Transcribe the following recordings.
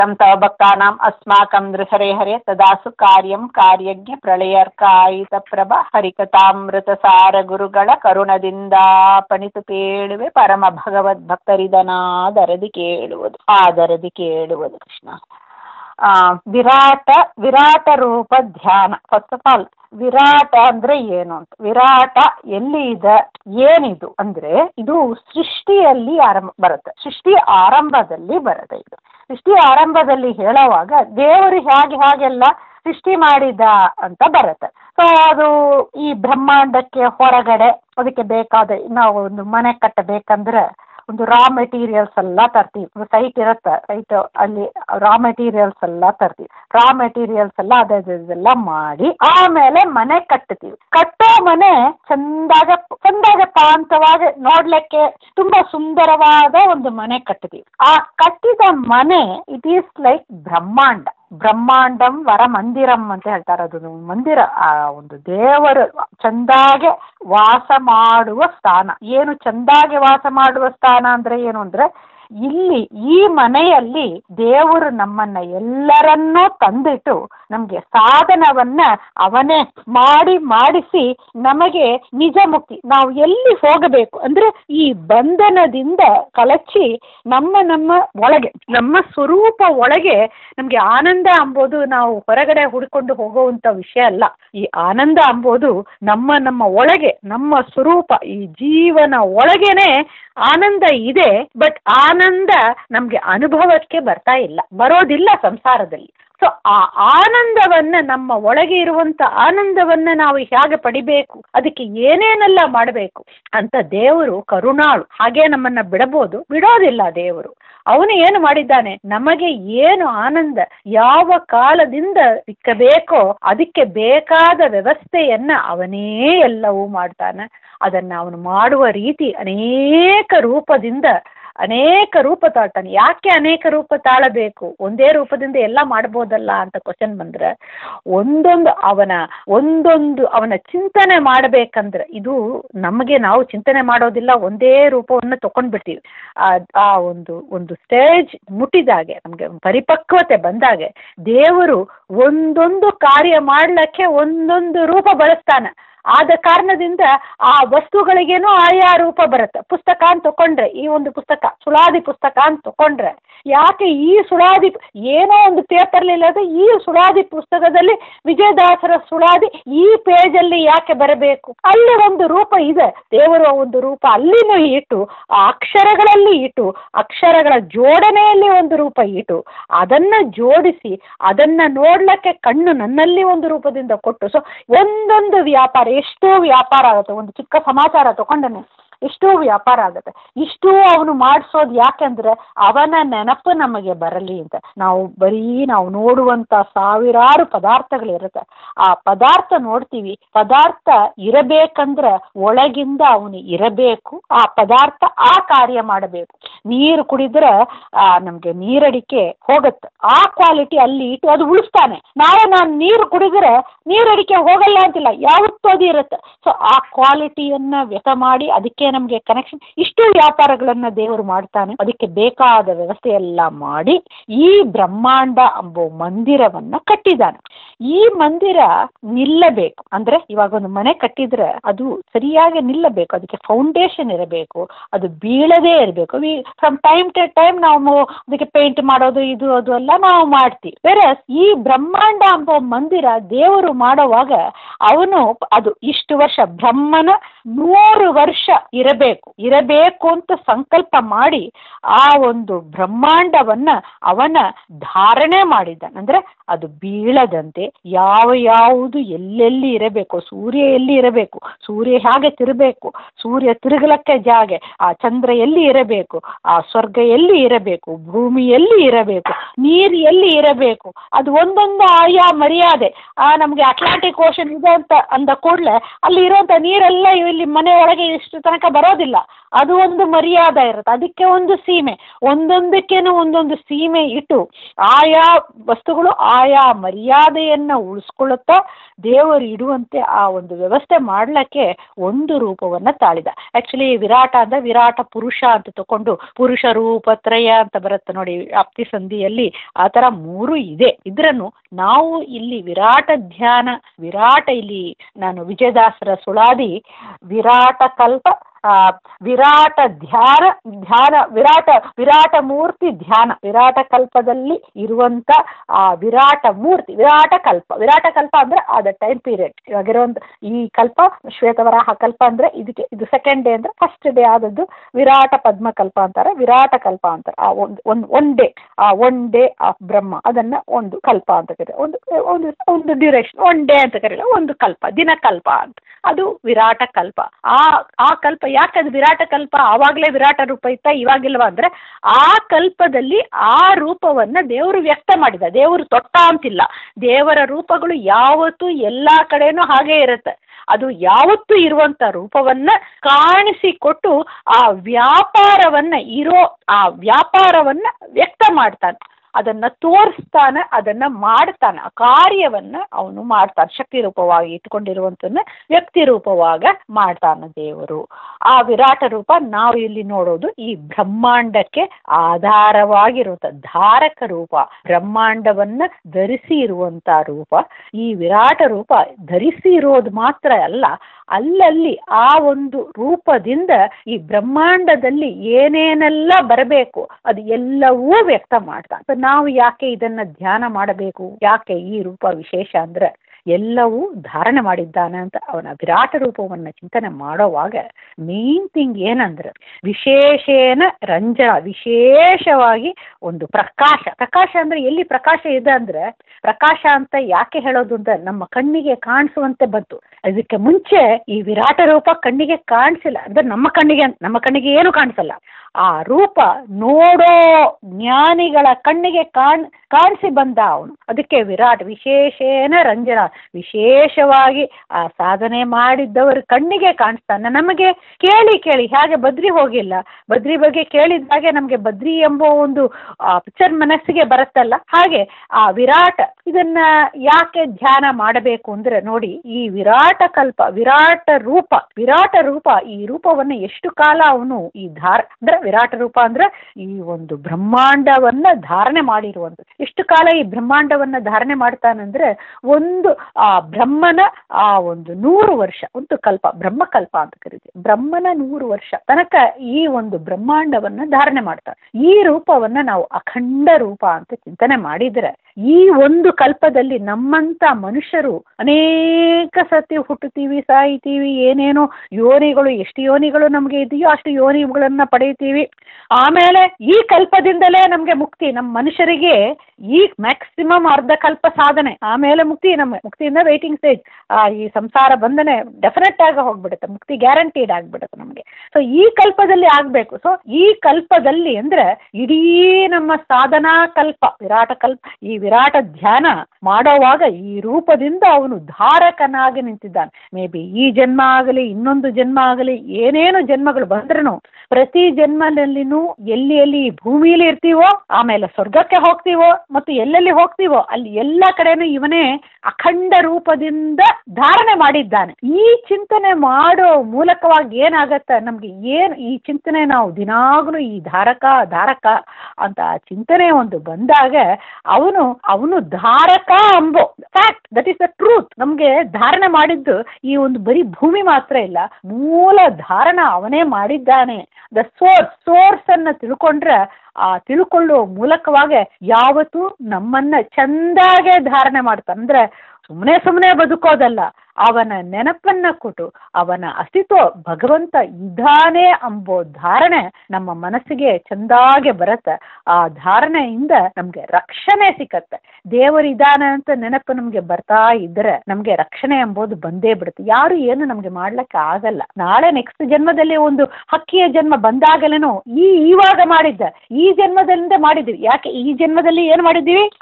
तं तव भक्तानाम् अस्माकं नृहरे हरे तदासु ಕಾರ್ಯಂ ಕಾರ್ಯಜ್ಞ ಪ್ರಳಯರ್ಕಾಯಿತ ಹರಿಕಥಾಮೃತಸಾರ ಗುರುಗಳ ಕರುಣದಿಂದ ಪಣಿತು ಕೇಳುವೆ ಪರಮ ಭಗವದ್ ಭಕ್ತರಿದನಾದರದಿ ಕೇಳುವುದು ಆದರದಿ ಕೇಳುವುದು ಕೃಷ್ಣ ಆ, ವಿರಾಟ ವಿರಾಟ ರೂಪ ಧ್ಯಾನ ಫಸ್ಟ್ ಆಫ್ ಆಲ್ ವಿರಾಟ ಅಂದ್ರೆ ಏನು ಅಂತ ವಿರಾಟ ಎಲ್ಲಿ ಇದೆ ಏನಿದು ಅಂದ್ರೆ ಇದು ಸೃಷ್ಟಿಯಲ್ಲಿ ಆರಂಭ ಬರುತ್ತೆ ಸೃಷ್ಟಿ ಆರಂಭದಲ್ಲಿ ಬರುತ್ತೆ ಇದು ಸೃಷ್ಟಿ ಆರಂಭದಲ್ಲಿ ಹೇಳುವಾಗ ದೇವರು ಹೇಗೆ ಹಾಗೆಲ್ಲ ಸೃಷ್ಟಿ ಮಾಡಿದ ಅಂತ ಬರುತ್ತೆ ಸೊ ಅದು ಈ ಬ್ರಹ್ಮಾಂಡಕ್ಕೆ ಹೊರಗಡೆ ಅದಕ್ಕೆ ಬೇಕಾದ ನಾವು ಒಂದು ಮನೆ ಕಟ್ಟಬೇಕಂದ್ರೆ ಒಂದು ರಾ ಮೆಟೀರಿಯಲ್ಸ್ ಎಲ್ಲ ತರ್ತೀವಿ ಒಂದು ಸೈಟ್ ಇರುತ್ತೆ ಸೈಟ್ ಅಲ್ಲಿ ರಾ ಮೆಟೀರಿಯಲ್ಸ್ ಎಲ್ಲ ತರ್ತೀವಿ ರಾ ಮೆಟೀರಿಯಲ್ಸ್ ಎಲ್ಲ ಅದೆಲ್ಲ ಮಾಡಿ ಆಮೇಲೆ ಮನೆ ಕಟ್ತೀವಿ ಕಟ್ಟೋ ಮನೆ ಚಂದಾಗ ಚಂದಾಗ ಕಾಂತವಾಗಿ ನೋಡ್ಲಿಕ್ಕೆ ತುಂಬಾ ಸುಂದರವಾದ ಒಂದು ಮನೆ ಕಟ್ತೀವಿ ಆ ಕಟ್ಟಿದ ಮನೆ ಇಟ್ ಈಸ್ ಲೈಕ್ ಬ್ರಹ್ಮಾಂಡ ಬ್ರಹ್ಮಾಂಡಂ ವರ ಮಂದಿರಂ ಅಂತ ಹೇಳ್ತಾರೆ ಅದು ಮಂದಿರ ಆ ಒಂದು ದೇವರು ಚಂದಾಗೆ ವಾಸ ಮಾಡುವ ಸ್ಥಾನ ಏನು ಚಂದಾಗೆ ವಾಸ ಮಾಡುವ ಸ್ಥಾನ ಅಂದ್ರೆ ಏನು ಅಂದ್ರೆ ಇಲ್ಲಿ ಈ ಮನೆಯಲ್ಲಿ ದೇವರು ನಮ್ಮನ್ನ ಎಲ್ಲರನ್ನೂ ತಂದಿಟ್ಟು ನಮ್ಗೆ ಸಾಧನವನ್ನ ಅವನೇ ಮಾಡಿ ಮಾಡಿಸಿ ನಮಗೆ ನಿಜ ಮುಕ್ತಿ ನಾವು ಎಲ್ಲಿ ಹೋಗಬೇಕು ಅಂದ್ರೆ ಈ ಬಂಧನದಿಂದ ಕಳಚಿ ನಮ್ಮ ನಮ್ಮ ಒಳಗೆ ನಮ್ಮ ಸ್ವರೂಪ ಒಳಗೆ ನಮ್ಗೆ ಆನಂದ ಅಂಬೋದು ನಾವು ಹೊರಗಡೆ ಹುಡ್ಕೊಂಡು ಹೋಗುವಂತ ವಿಷಯ ಅಲ್ಲ ಈ ಆನಂದ ಅಂಬೋದು ನಮ್ಮ ನಮ್ಮ ಒಳಗೆ ನಮ್ಮ ಸ್ವರೂಪ ಈ ಜೀವನ ಒಳಗೇನೆ ಆನಂದ ಇದೆ ಬಟ್ ಆನಂದ ನಮ್ಗೆ ಅನುಭವಕ್ಕೆ ಬರ್ತಾ ಇಲ್ಲ ಬರೋದಿಲ್ಲ ಸಂಸಾರದಲ್ಲಿ ಸೊ ಆ ಆನಂದವನ್ನ ನಮ್ಮ ಒಳಗೆ ಇರುವಂತ ಆನಂದವನ್ನ ನಾವು ಹೇಗೆ ಪಡಿಬೇಕು ಅದಕ್ಕೆ ಏನೇನೆಲ್ಲ ಮಾಡಬೇಕು ಅಂತ ದೇವರು ಕರುಣಾಳು ಹಾಗೆ ನಮ್ಮನ್ನ ಬಿಡಬಹುದು ಬಿಡೋದಿಲ್ಲ ದೇವರು ಅವನು ಏನು ಮಾಡಿದ್ದಾನೆ ನಮಗೆ ಏನು ಆನಂದ ಯಾವ ಕಾಲದಿಂದ ಸಿಕ್ಕಬೇಕೋ ಅದಕ್ಕೆ ಬೇಕಾದ ವ್ಯವಸ್ಥೆಯನ್ನ ಅವನೇ ಎಲ್ಲವೂ ಮಾಡ್ತಾನೆ ಅದನ್ನ ಅವನು ಮಾಡುವ ರೀತಿ ಅನೇಕ ರೂಪದಿಂದ ಅನೇಕ ರೂಪ ತಾಳ್ತಾನೆ ಯಾಕೆ ಅನೇಕ ರೂಪ ತಾಳಬೇಕು ಒಂದೇ ರೂಪದಿಂದ ಎಲ್ಲ ಮಾಡ್ಬೋದಲ್ಲ ಅಂತ ಕ್ವಶನ್ ಬಂದ್ರೆ ಒಂದೊಂದು ಅವನ ಒಂದೊಂದು ಅವನ ಚಿಂತನೆ ಮಾಡಬೇಕಂದ್ರೆ ಇದು ನಮಗೆ ನಾವು ಚಿಂತನೆ ಮಾಡೋದಿಲ್ಲ ಒಂದೇ ರೂಪವನ್ನು ತಗೊಂಡ್ಬಿಡ್ತೀವಿ ಆ ಆ ಒಂದು ಒಂದು ಸ್ಟೇಜ್ ಮುಟ್ಟಿದಾಗೆ ನಮಗೆ ಪರಿಪಕ್ವತೆ ಬಂದಾಗೆ ದೇವರು ಒಂದೊಂದು ಕಾರ್ಯ ಮಾಡ್ಲಿಕ್ಕೆ ಒಂದೊಂದು ರೂಪ ಬಳಸ್ತಾನೆ ಆದ ಕಾರಣದಿಂದ ಆ ವಸ್ತುಗಳಿಗೇನೋ ಆಯಾ ರೂಪ ಬರುತ್ತೆ ಪುಸ್ತಕ ಅಂತ ತಕೊಂಡ್ರೆ ಈ ಒಂದು ಪುಸ್ತಕ ಸುಳಾದಿ ಪುಸ್ತಕ ಅಂತ ತಕೊಂಡ್ರೆ ಯಾಕೆ ಈ ಸುಳಾದಿ ಏನೋ ಒಂದು ಪೇಪರ್ಲಿ ಇಲ್ಲದೆ ಈ ಸುಳಾದಿ ಪುಸ್ತಕದಲ್ಲಿ ವಿಜಯದಾಸರ ಸುಳಾದಿ ಈ ಪೇಜಲ್ಲಿ ಯಾಕೆ ಬರಬೇಕು ಅಲ್ಲಿ ಒಂದು ರೂಪ ಇದೆ ದೇವರ ಒಂದು ರೂಪ ಅಲ್ಲಿನೂ ಇಟ್ಟು ಆ ಅಕ್ಷರಗಳಲ್ಲಿ ಇಟ್ಟು ಅಕ್ಷರಗಳ ಜೋಡಣೆಯಲ್ಲಿ ಒಂದು ರೂಪ ಇಟ್ಟು ಅದನ್ನ ಜೋಡಿಸಿ ಅದನ್ನ ನೋಡ್ಲಿಕ್ಕೆ ಕಣ್ಣು ನನ್ನಲ್ಲಿ ಒಂದು ರೂಪದಿಂದ ಕೊಟ್ಟು ಸೊ ಒಂದೊಂದು ವ್ಯಾಪಾರ ಎಷ್ಟೋ ವ್ಯಾಪಾರ ಆಗುತ್ತೆ ಒಂದು ಚಿಕ್ಕ ಸಮಾಚಾರ ತಗೊಂಡನೆ ಎಷ್ಟೋ ವ್ಯಾಪಾರ ಆಗುತ್ತೆ ಇಷ್ಟು ಅವನು ಮಾಡಿಸೋದು ಯಾಕೆಂದ್ರೆ ಅವನ ನೆನಪು ನಮಗೆ ಬರಲಿ ಅಂತ ನಾವು ಬರೀ ನಾವು ನೋಡುವಂತ ಸಾವಿರಾರು ಪದಾರ್ಥಗಳಿರುತ್ತೆ ಆ ಪದಾರ್ಥ ನೋಡ್ತೀವಿ ಪದಾರ್ಥ ಇರಬೇಕಂದ್ರೆ ಒಳಗಿಂದ ಅವನು ಇರಬೇಕು ಆ ಪದಾರ್ಥ ಆ ಕಾರ್ಯ ಮಾಡಬೇಕು ನೀರು ಕುಡಿದ್ರೆ ಆ ನಮ್ಗೆ ನೀರಡಿಕೆ ಹೋಗುತ್ತೆ ಆ ಕ್ವಾಲಿಟಿ ಅಲ್ಲಿ ಇಟ್ಟು ಅದು ಉಳಿಸ್ತಾನೆ ನಾಳೆ ನಾನು ನೀರು ಕುಡಿದ್ರೆ ನೀರಡಿಕೆ ಹೋಗಲ್ಲ ಅಂತಿಲ್ಲ ಯಾವತ್ತೂ ಅದು ಇರುತ್ತೆ ಸೊ ಆ ಕ್ವಾಲಿಟಿಯನ್ನ ವ್ಯತ ಮಾಡಿ ಅದಕ್ಕೆ ನಮಗೆ ಕನೆಕ್ಷನ್ ಇಷ್ಟು ವ್ಯಾಪಾರಗಳನ್ನ ದೇವರು ಮಾಡ್ತಾನೆ ಅದಕ್ಕೆ ಬೇಕಾದ ವ್ಯವಸ್ಥೆ ಎಲ್ಲ ಮಾಡಿ ಈ ಬ್ರಹ್ಮಾಂಡ ಎಂಬ ಮಂದಿರವನ್ನ ಕಟ್ಟಿದ್ದಾನೆ ಈ ಮಂದಿರ ನಿಲ್ಲಬೇಕು ಅಂದ್ರೆ ಇವಾಗ ಒಂದು ಮನೆ ಕಟ್ಟಿದ್ರೆ ಅದು ಸರಿಯಾಗಿ ನಿಲ್ಲಬೇಕು ಅದಕ್ಕೆ ಫೌಂಡೇಶನ್ ಇರಬೇಕು ಅದು ಬೀಳದೇ ಇರಬೇಕು ಫ್ರಮ್ ಟೈಮ್ ಟು ಟೈಮ್ ನಾವು ಅದಕ್ಕೆ ಪೇಂಟ್ ಮಾಡೋದು ಇದು ಅದು ಎಲ್ಲ ನಾವು ಮಾಡ್ತೀವಿ ಬೇರೆ ಈ ಬ್ರಹ್ಮಾಂಡ ಎಂಬ ಮಂದಿರ ದೇವರು ಮಾಡುವಾಗ ಅವನು ಅದು ಇಷ್ಟು ವರ್ಷ ಬ್ರಹ್ಮನ ನೂರು ವರ್ಷ ಇರಬೇಕು ಇರಬೇಕು ಅಂತ ಸಂಕಲ್ಪ ಮಾಡಿ ಆ ಒಂದು ಬ್ರಹ್ಮಾಂಡವನ್ನ ಅವನ ಧಾರಣೆ ಮಾಡಿದ್ದಾನೆ ಅಂದ್ರೆ ಅದು ಬೀಳದಂತೆ ಯಾವ ಯಾವುದು ಎಲ್ಲೆಲ್ಲಿ ಇರಬೇಕು ಸೂರ್ಯ ಎಲ್ಲಿ ಇರಬೇಕು ಸೂರ್ಯ ಹೇಗೆ ತಿರುಬೇಕು ಸೂರ್ಯ ತಿರುಗಲಕ್ಕೆ ಜಾಗೆ ಆ ಚಂದ್ರ ಎಲ್ಲಿ ಇರಬೇಕು ಆ ಸ್ವರ್ಗ ಎಲ್ಲಿ ಇರಬೇಕು ಭೂಮಿ ಎಲ್ಲಿ ಇರಬೇಕು ನೀರು ಎಲ್ಲಿ ಇರಬೇಕು ಅದು ಒಂದೊಂದು ಆಯಾ ಮರ್ಯಾದೆ ಆ ನಮಗೆ ಅಟ್ಲಾಂಟಿಕ್ ಓಷನ್ ಇದೆ ಅಂತ ಅಂದ ಕೂಡಲೇ ಅಲ್ಲಿ ಇರುವಂತ ನೀರೆಲ್ಲ ಇಲ್ಲಿ ಮನೆ ಒಳಗೆ ಇಷ್ಟು ತನಕ ಬರೋದಿಲ್ಲ ಅದು ಒಂದು ಮರ್ಯಾದೆ ಇರುತ್ತೆ ಅದಕ್ಕೆ ಒಂದು ಸೀಮೆ ಒಂದೊಂದಕ್ಕೇನು ಒಂದೊಂದು ಸೀಮೆ ಇಟ್ಟು ಆಯಾ ವಸ್ತುಗಳು ಆಯಾ ಮರ್ಯಾದೆಯನ್ನು ಉಳಿಸ್ಕೊಳ್ಳುತ್ತಾ ದೇವರು ಇಡುವಂತೆ ಆ ಒಂದು ವ್ಯವಸ್ಥೆ ಮಾಡಲಿಕ್ಕೆ ಒಂದು ರೂಪವನ್ನು ತಾಳಿದ ಆ್ಯಕ್ಚುಲಿ ವಿರಾಟ ಅಂದರೆ ವಿರಾಟ ಪುರುಷ ಅಂತ ತಗೊಂಡು ಪುರುಷ ರೂಪತ್ರಯ ಅಂತ ಬರುತ್ತೆ ನೋಡಿ ಅಪ್ತಿ ಸಂಧಿಯಲ್ಲಿ ಆ ಥರ ಮೂರು ಇದೆ ಇದ್ರನ್ನು ನಾವು ಇಲ್ಲಿ ವಿರಾಟ ಧ್ಯಾನ ವಿರಾಟ ಇಲ್ಲಿ ನಾನು ವಿಜಯದಾಸರ ಸುಳಾದಿ ವಿರಾಟ ಕಲ್ಪ ಆ, ವಿರಾಟ ಧ್ಯಾನ ಧ್ಯಾನ ವಿರಾಟ ವಿರಾಟ ಮೂರ್ತಿ ಧ್ಯಾನ ವಿರಾಟ ಕಲ್ಪದಲ್ಲಿ ಇರುವಂತ ಆ ವಿರಾಟ ಮೂರ್ತಿ ವಿರಾಟ ಕಲ್ಪ ವಿರಾಟ ಕಲ್ಪ ಅಂದ್ರೆ ಅದ ಟೈಮ್ ಪೀರಿಯಡ್ ಇವಾಗಿರುವಂತ ಈ ಕಲ್ಪ ಶ್ವೇತವರಾಹ ಕಲ್ಪ ಅಂದ್ರೆ ಇದಕ್ಕೆ ಇದು ಸೆಕೆಂಡ್ ಡೇ ಅಂದ್ರೆ ಫಸ್ಟ್ ಡೇ ಆದದ್ದು ವಿರಾಟ ಪದ್ಮಕಲ್ಪ ಅಂತಾರೆ ವಿರಾಟ ಕಲ್ಪ ಅಂತಾರೆ ಆ ಒಂದು ಒಂದು ಒನ್ ಡೇ ಆ ಒನ್ ಡೇ ಆಫ್ ಬ್ರಹ್ಮ ಅದನ್ನ ಒಂದು ಕಲ್ಪ ಅಂತ ಕರೀತಾರೆ ಒಂದು ಒಂದು ಒಂದು ಡ್ಯೂರೇಷನ್ ಒನ್ ಡೇ ಅಂತ ಕರೀಲ್ಲ ಒಂದು ಕಲ್ಪ ದಿನ ಕಲ್ಪ ಅಂತ ಅದು ವಿರಾಟ ಕಲ್ಪ ಆ ಆ ಕಲ್ಪ ಯಾಕೆ ಅದು ವಿರಾಟ ಕಲ್ಪ ಆವಾಗಲೇ ವಿರಾಟ ರೂಪ ಇತ್ತ ಇವಾಗಿಲ್ವಾ ಅಂದ್ರೆ ಆ ಕಲ್ಪದಲ್ಲಿ ಆ ರೂಪವನ್ನ ದೇವರು ವ್ಯಕ್ತ ಮಾಡಿದ ದೇವರು ತೊಟ್ಟ ಅಂತಿಲ್ಲ ದೇವರ ರೂಪಗಳು ಯಾವತ್ತೂ ಎಲ್ಲಾ ಕಡೆನೂ ಹಾಗೆ ಇರುತ್ತೆ ಅದು ಯಾವತ್ತೂ ಇರುವಂತ ರೂಪವನ್ನ ಕಾಣಿಸಿಕೊಟ್ಟು ಆ ವ್ಯಾಪಾರವನ್ನ ಇರೋ ಆ ವ್ಯಾಪಾರವನ್ನ ವ್ಯಕ್ತ ಮಾಡ್ತಾನೆ ಅದನ್ನ ತೋರಿಸ್ತಾನೆ ಅದನ್ನ ಮಾಡ್ತಾನೆ ಆ ಕಾರ್ಯವನ್ನ ಅವನು ಮಾಡ್ತಾನೆ ಶಕ್ತಿ ರೂಪವಾಗಿ ಇಟ್ಕೊಂಡಿರುವಂತನ್ನ ವ್ಯಕ್ತಿ ರೂಪವಾಗ ಮಾಡ್ತಾನೆ ದೇವರು ಆ ವಿರಾಟ ರೂಪ ನಾವು ಇಲ್ಲಿ ನೋಡೋದು ಈ ಬ್ರಹ್ಮಾಂಡಕ್ಕೆ ಆಧಾರವಾಗಿರುವಂತ ಧಾರಕ ರೂಪ ಬ್ರಹ್ಮಾಂಡವನ್ನ ಧರಿಸಿ ಇರುವಂತ ರೂಪ ಈ ವಿರಾಟ ರೂಪ ಧರಿಸಿ ಇರೋದು ಮಾತ್ರ ಅಲ್ಲ ಅಲ್ಲಲ್ಲಿ ಆ ಒಂದು ರೂಪದಿಂದ ಈ ಬ್ರಹ್ಮಾಂಡದಲ್ಲಿ ಏನೇನೆಲ್ಲ ಬರಬೇಕು ಅದು ಎಲ್ಲವೂ ವ್ಯಕ್ತ ಮಾಡ್ತಾನೆ ನಾವು ಯಾಕೆ ಇದನ್ನ ಧ್ಯಾನ ಮಾಡಬೇಕು ಯಾಕೆ ಈ ರೂಪ ವಿಶೇಷ ಅಂದ್ರೆ ಎಲ್ಲವೂ ಧಾರಣೆ ಮಾಡಿದ್ದಾನೆ ಅಂತ ಅವನ ವಿರಾಟ ರೂಪವನ್ನ ಚಿಂತನೆ ಮಾಡೋವಾಗ ಮೇನ್ ಥಿಂಗ್ ಏನಂದ್ರೆ ವಿಶೇಷೇನ ರಂಜನ ವಿಶೇಷವಾಗಿ ಒಂದು ಪ್ರಕಾಶ ಪ್ರಕಾಶ ಅಂದ್ರೆ ಎಲ್ಲಿ ಪ್ರಕಾಶ ಇದೆ ಅಂದ್ರೆ ಪ್ರಕಾಶ ಅಂತ ಯಾಕೆ ಹೇಳೋದು ಅಂತ ನಮ್ಮ ಕಣ್ಣಿಗೆ ಕಾಣಿಸುವಂತೆ ಬಂತು ಅದಕ್ಕೆ ಮುಂಚೆ ಈ ವಿರಾಟ ರೂಪ ಕಣ್ಣಿಗೆ ಕಾಣಿಸಿಲ್ಲ ಅಂದ್ರೆ ನಮ್ಮ ಕಣ್ಣಿಗೆ ನಮ್ಮ ಕಣ್ಣಿಗೆ ಏನು ಕಾಣಿಸಲ್ಲ ಆ ರೂಪ ನೋಡೋ ಜ್ಞಾನಿಗಳ ಕಣ್ಣಿಗೆ ಕಾಣ್ ಕಾಣಿಸಿ ಬಂದ ಅವನು ಅದಕ್ಕೆ ವಿರಾಟ್ ವಿಶೇಷೇನ ರಂಜನ ವಿಶೇಷವಾಗಿ ಆ ಸಾಧನೆ ಮಾಡಿದ್ದವರ ಕಣ್ಣಿಗೆ ಕಾಣಿಸ್ತಾನೆ ನಮಗೆ ಕೇಳಿ ಕೇಳಿ ಹೇಗೆ ಬದ್ರಿ ಹೋಗಿಲ್ಲ ಬದ್ರಿ ಬಗ್ಗೆ ಕೇಳಿದಾಗೆ ನಮಗೆ ಬದ್ರಿ ಎಂಬ ಒಂದು ಪಿಕ್ಚರ್ ಮನಸ್ಸಿಗೆ ಬರುತ್ತಲ್ಲ ಹಾಗೆ ಆ ವಿರಾಟ ಇದನ್ನ ಯಾಕೆ ಧ್ಯಾನ ಮಾಡಬೇಕು ಅಂದ್ರೆ ನೋಡಿ ಈ ವಿರಾಟ ಕಲ್ಪ ವಿರಾಟ ರೂಪ ವಿರಾಟ ರೂಪ ಈ ರೂಪವನ್ನ ಎಷ್ಟು ಕಾಲ ಅವನು ಈ ಧಾರ ಅಂದ್ರೆ ವಿರಾಟ ರೂಪ ಅಂದ್ರೆ ಈ ಒಂದು ಬ್ರಹ್ಮಾಂಡವನ್ನ ಧಾರಣೆ ಮಾಡಿರುವಂತ ಎಷ್ಟು ಕಾಲ ಈ ಬ್ರಹ್ಮಾಂಡವನ್ನ ಧಾರಣೆ ಮಾಡ್ತಾನಂದ್ರೆ ಒಂದು ಆ ಬ್ರಹ್ಮನ ಆ ಒಂದು ನೂರು ವರ್ಷ ಒಂದು ಕಲ್ಪ ಬ್ರಹ್ಮಕಲ್ಪ ಅಂತ ಕರಿತೀವಿ ಬ್ರಹ್ಮನ ನೂರು ವರ್ಷ ತನಕ ಈ ಒಂದು ಬ್ರಹ್ಮಾಂಡವನ್ನ ಧಾರಣೆ ಮಾಡ್ತಾನೆ ಈ ರೂಪವನ್ನ ನಾವು ಅಖಂಡ ರೂಪ ಅಂತ ಚಿಂತನೆ ಮಾಡಿದ್ರೆ ಈ ಒಂದು ಕಲ್ಪದಲ್ಲಿ ನಮ್ಮಂತ ಮನುಷ್ಯರು ಅನೇಕ ಸತಿ ಹುಟ್ಟುತ್ತೀವಿ ಸಾಯ್ತೀವಿ ಏನೇನೋ ಯೋನಿಗಳು ಎಷ್ಟು ಯೋನಿಗಳು ನಮಗೆ ಇದೆಯೋ ಅಷ್ಟು ಯೋನಿಗಳನ್ನ ಪಡೆಯುತ್ತೀವಿ ಆಮೇಲೆ ಈ ಕಲ್ಪದಿಂದಲೇ ನಮಗೆ ಮುಕ್ತಿ ನಮ್ಮ ಮನುಷ್ಯರಿಗೆ ಈ ಮ್ಯಾಕ್ಸಿಮಮ್ ಅರ್ಧ ಕಲ್ಪ ಸಾಧನೆ ಆಮೇಲೆ ಮುಕ್ತಿ ನಮ್ಮ ಮುಕ್ತಿಯಿಂದ ವೇಟಿಂಗ್ ಸ್ಟೇಜ್ ಈ ಸಂಸಾರ ಬಂಧನೆ ಡೆಫಿನೆಟ್ ಆಗಿ ಹೋಗ್ಬಿಡುತ್ತೆ ಮುಕ್ತಿ ಗ್ಯಾರಂಟೀಡ್ ಆಗ್ಬಿಡುತ್ತೆ ನಮಗೆ ಸೊ ಈ ಕಲ್ಪದಲ್ಲಿ ಆಗಬೇಕು ಸೊ ಈ ಕಲ್ಪದಲ್ಲಿ ಅಂದ್ರೆ ಇಡೀ ನಮ್ಮ ಸಾಧನಾ ಕಲ್ಪ ವಿರಾಟ ಕಲ್ಪ ಈ ವಿರಾಟ ಧ್ಯಾನ ಮಾಡೋವಾಗ ಈ ರೂಪದಿಂದ ಅವನು ಧಾರಕನಾಗಿ ನಿಂತಿದ್ದಾನೆ ಮೇ ಬಿ ಈ ಜನ್ಮ ಆಗಲಿ ಇನ್ನೊಂದು ಜನ್ಮ ಆಗಲಿ ಏನೇನು ಜನ್ಮಗಳು ಬಂದ್ರೂ ಪ್ರತಿ ಜನ್ಮದಲ್ಲಿನೂ ಎಲ್ಲಿ ಎಲ್ಲಿ ಈ ಭೂಮಿಯಲ್ಲಿ ಇರ್ತೀವೋ ಆಮೇಲೆ ಸ್ವರ್ಗಕ್ಕೆ ಹೋಗ್ತೀವೋ ಮತ್ತು ಎಲ್ಲೆಲ್ಲಿ ಹೋಗ್ತೀವೋ ಅಲ್ಲಿ ಎಲ್ಲ ಕಡೆನೂ ಇವನೇ ಅಖಂಡ ರೂಪದಿಂದ ಧಾರಣೆ ಮಾಡಿದ್ದಾನೆ ಈ ಚಿಂತನೆ ಮಾಡೋ ಮೂಲಕವಾಗಿ ಏನಾಗತ್ತೆ ನಮ್ಗೆ ಏನು ಈ ಚಿಂತನೆ ನಾವು ದಿನಾಗ್ಲೂ ಈ ಧಾರಕ ಧಾರಕ ಅಂತ ಚಿಂತನೆ ಒಂದು ಬಂದಾಗ ಅವನು ಅವನು ಧಾರಕ ಅಂಬೋ fact that is the truth ನಮ್ಗೆ ಧಾರಣೆ ಮಾಡಿದ್ದು ಈ ಒಂದು ಬರೀ ಭೂಮಿ ಮಾತ್ರ ಇಲ್ಲ ಮೂಲ ಧಾರಣ ಅವನೇ ಮಾಡಿದ್ದಾನೆ ದ ಸೋರ್ಸ್ ಸೋರ್ಸ್ ಅನ್ನ ತಿಳ್ಕೊಂಡ್ರೆ ಆ ತಿಳ್ಕೊಳ್ಳುವ ಮೂಲಕವಾಗಿ ಯಾವತ್ತೂ ನಮ್ಮನ್ನ ಚಂದಾಗೆ ಧಾರಣೆ ಮಾಡ್ತಾನೆ ಅಂದ್ರೆ ಸುಮ್ಮನೆ ಸುಮ್ಮನೆ ಬದುಕೋದಲ್ಲ ಅವನ ನೆನಪನ್ನ ಕೊಟ್ಟು ಅವನ ಅಸ್ತಿತ್ವ ಭಗವಂತ ಇದ್ದಾನೆ ಅಂಬೋ ಧಾರಣೆ ನಮ್ಮ ಮನಸ್ಸಿಗೆ ಚಂದಾಗೆ ಬರುತ್ತೆ ಆ ಧಾರಣೆಯಿಂದ ನಮ್ಗೆ ರಕ್ಷಣೆ ಸಿಕ್ಕತ್ತೆ ದೇವರಿದ್ದಾನೆ ಅಂತ ನೆನಪು ನಮ್ಗೆ ಬರ್ತಾ ಇದ್ರೆ ನಮ್ಗೆ ರಕ್ಷಣೆ ಎಂಬುದು ಬಂದೇ ಬಿಡುತ್ತೆ ಯಾರು ಏನು ನಮ್ಗೆ ಮಾಡ್ಲಿಕ್ಕೆ ಆಗಲ್ಲ ನಾಳೆ ನೆಕ್ಸ್ಟ್ ಜನ್ಮದಲ್ಲಿ ಒಂದು ಹಕ್ಕಿಯ ಜನ್ಮ ಬಂದಾಗಲೇನು ಈ ಇವಾಗ ಮಾಡಿದ್ದ ಈ ಜನ್ಮದಿಂದ ಮಾಡಿದ್ವಿ ಯಾಕೆ ಈ ಜನ್ಮದಲ್ಲಿ ಏನು ಮಾಡಿದ್ದೀವಿ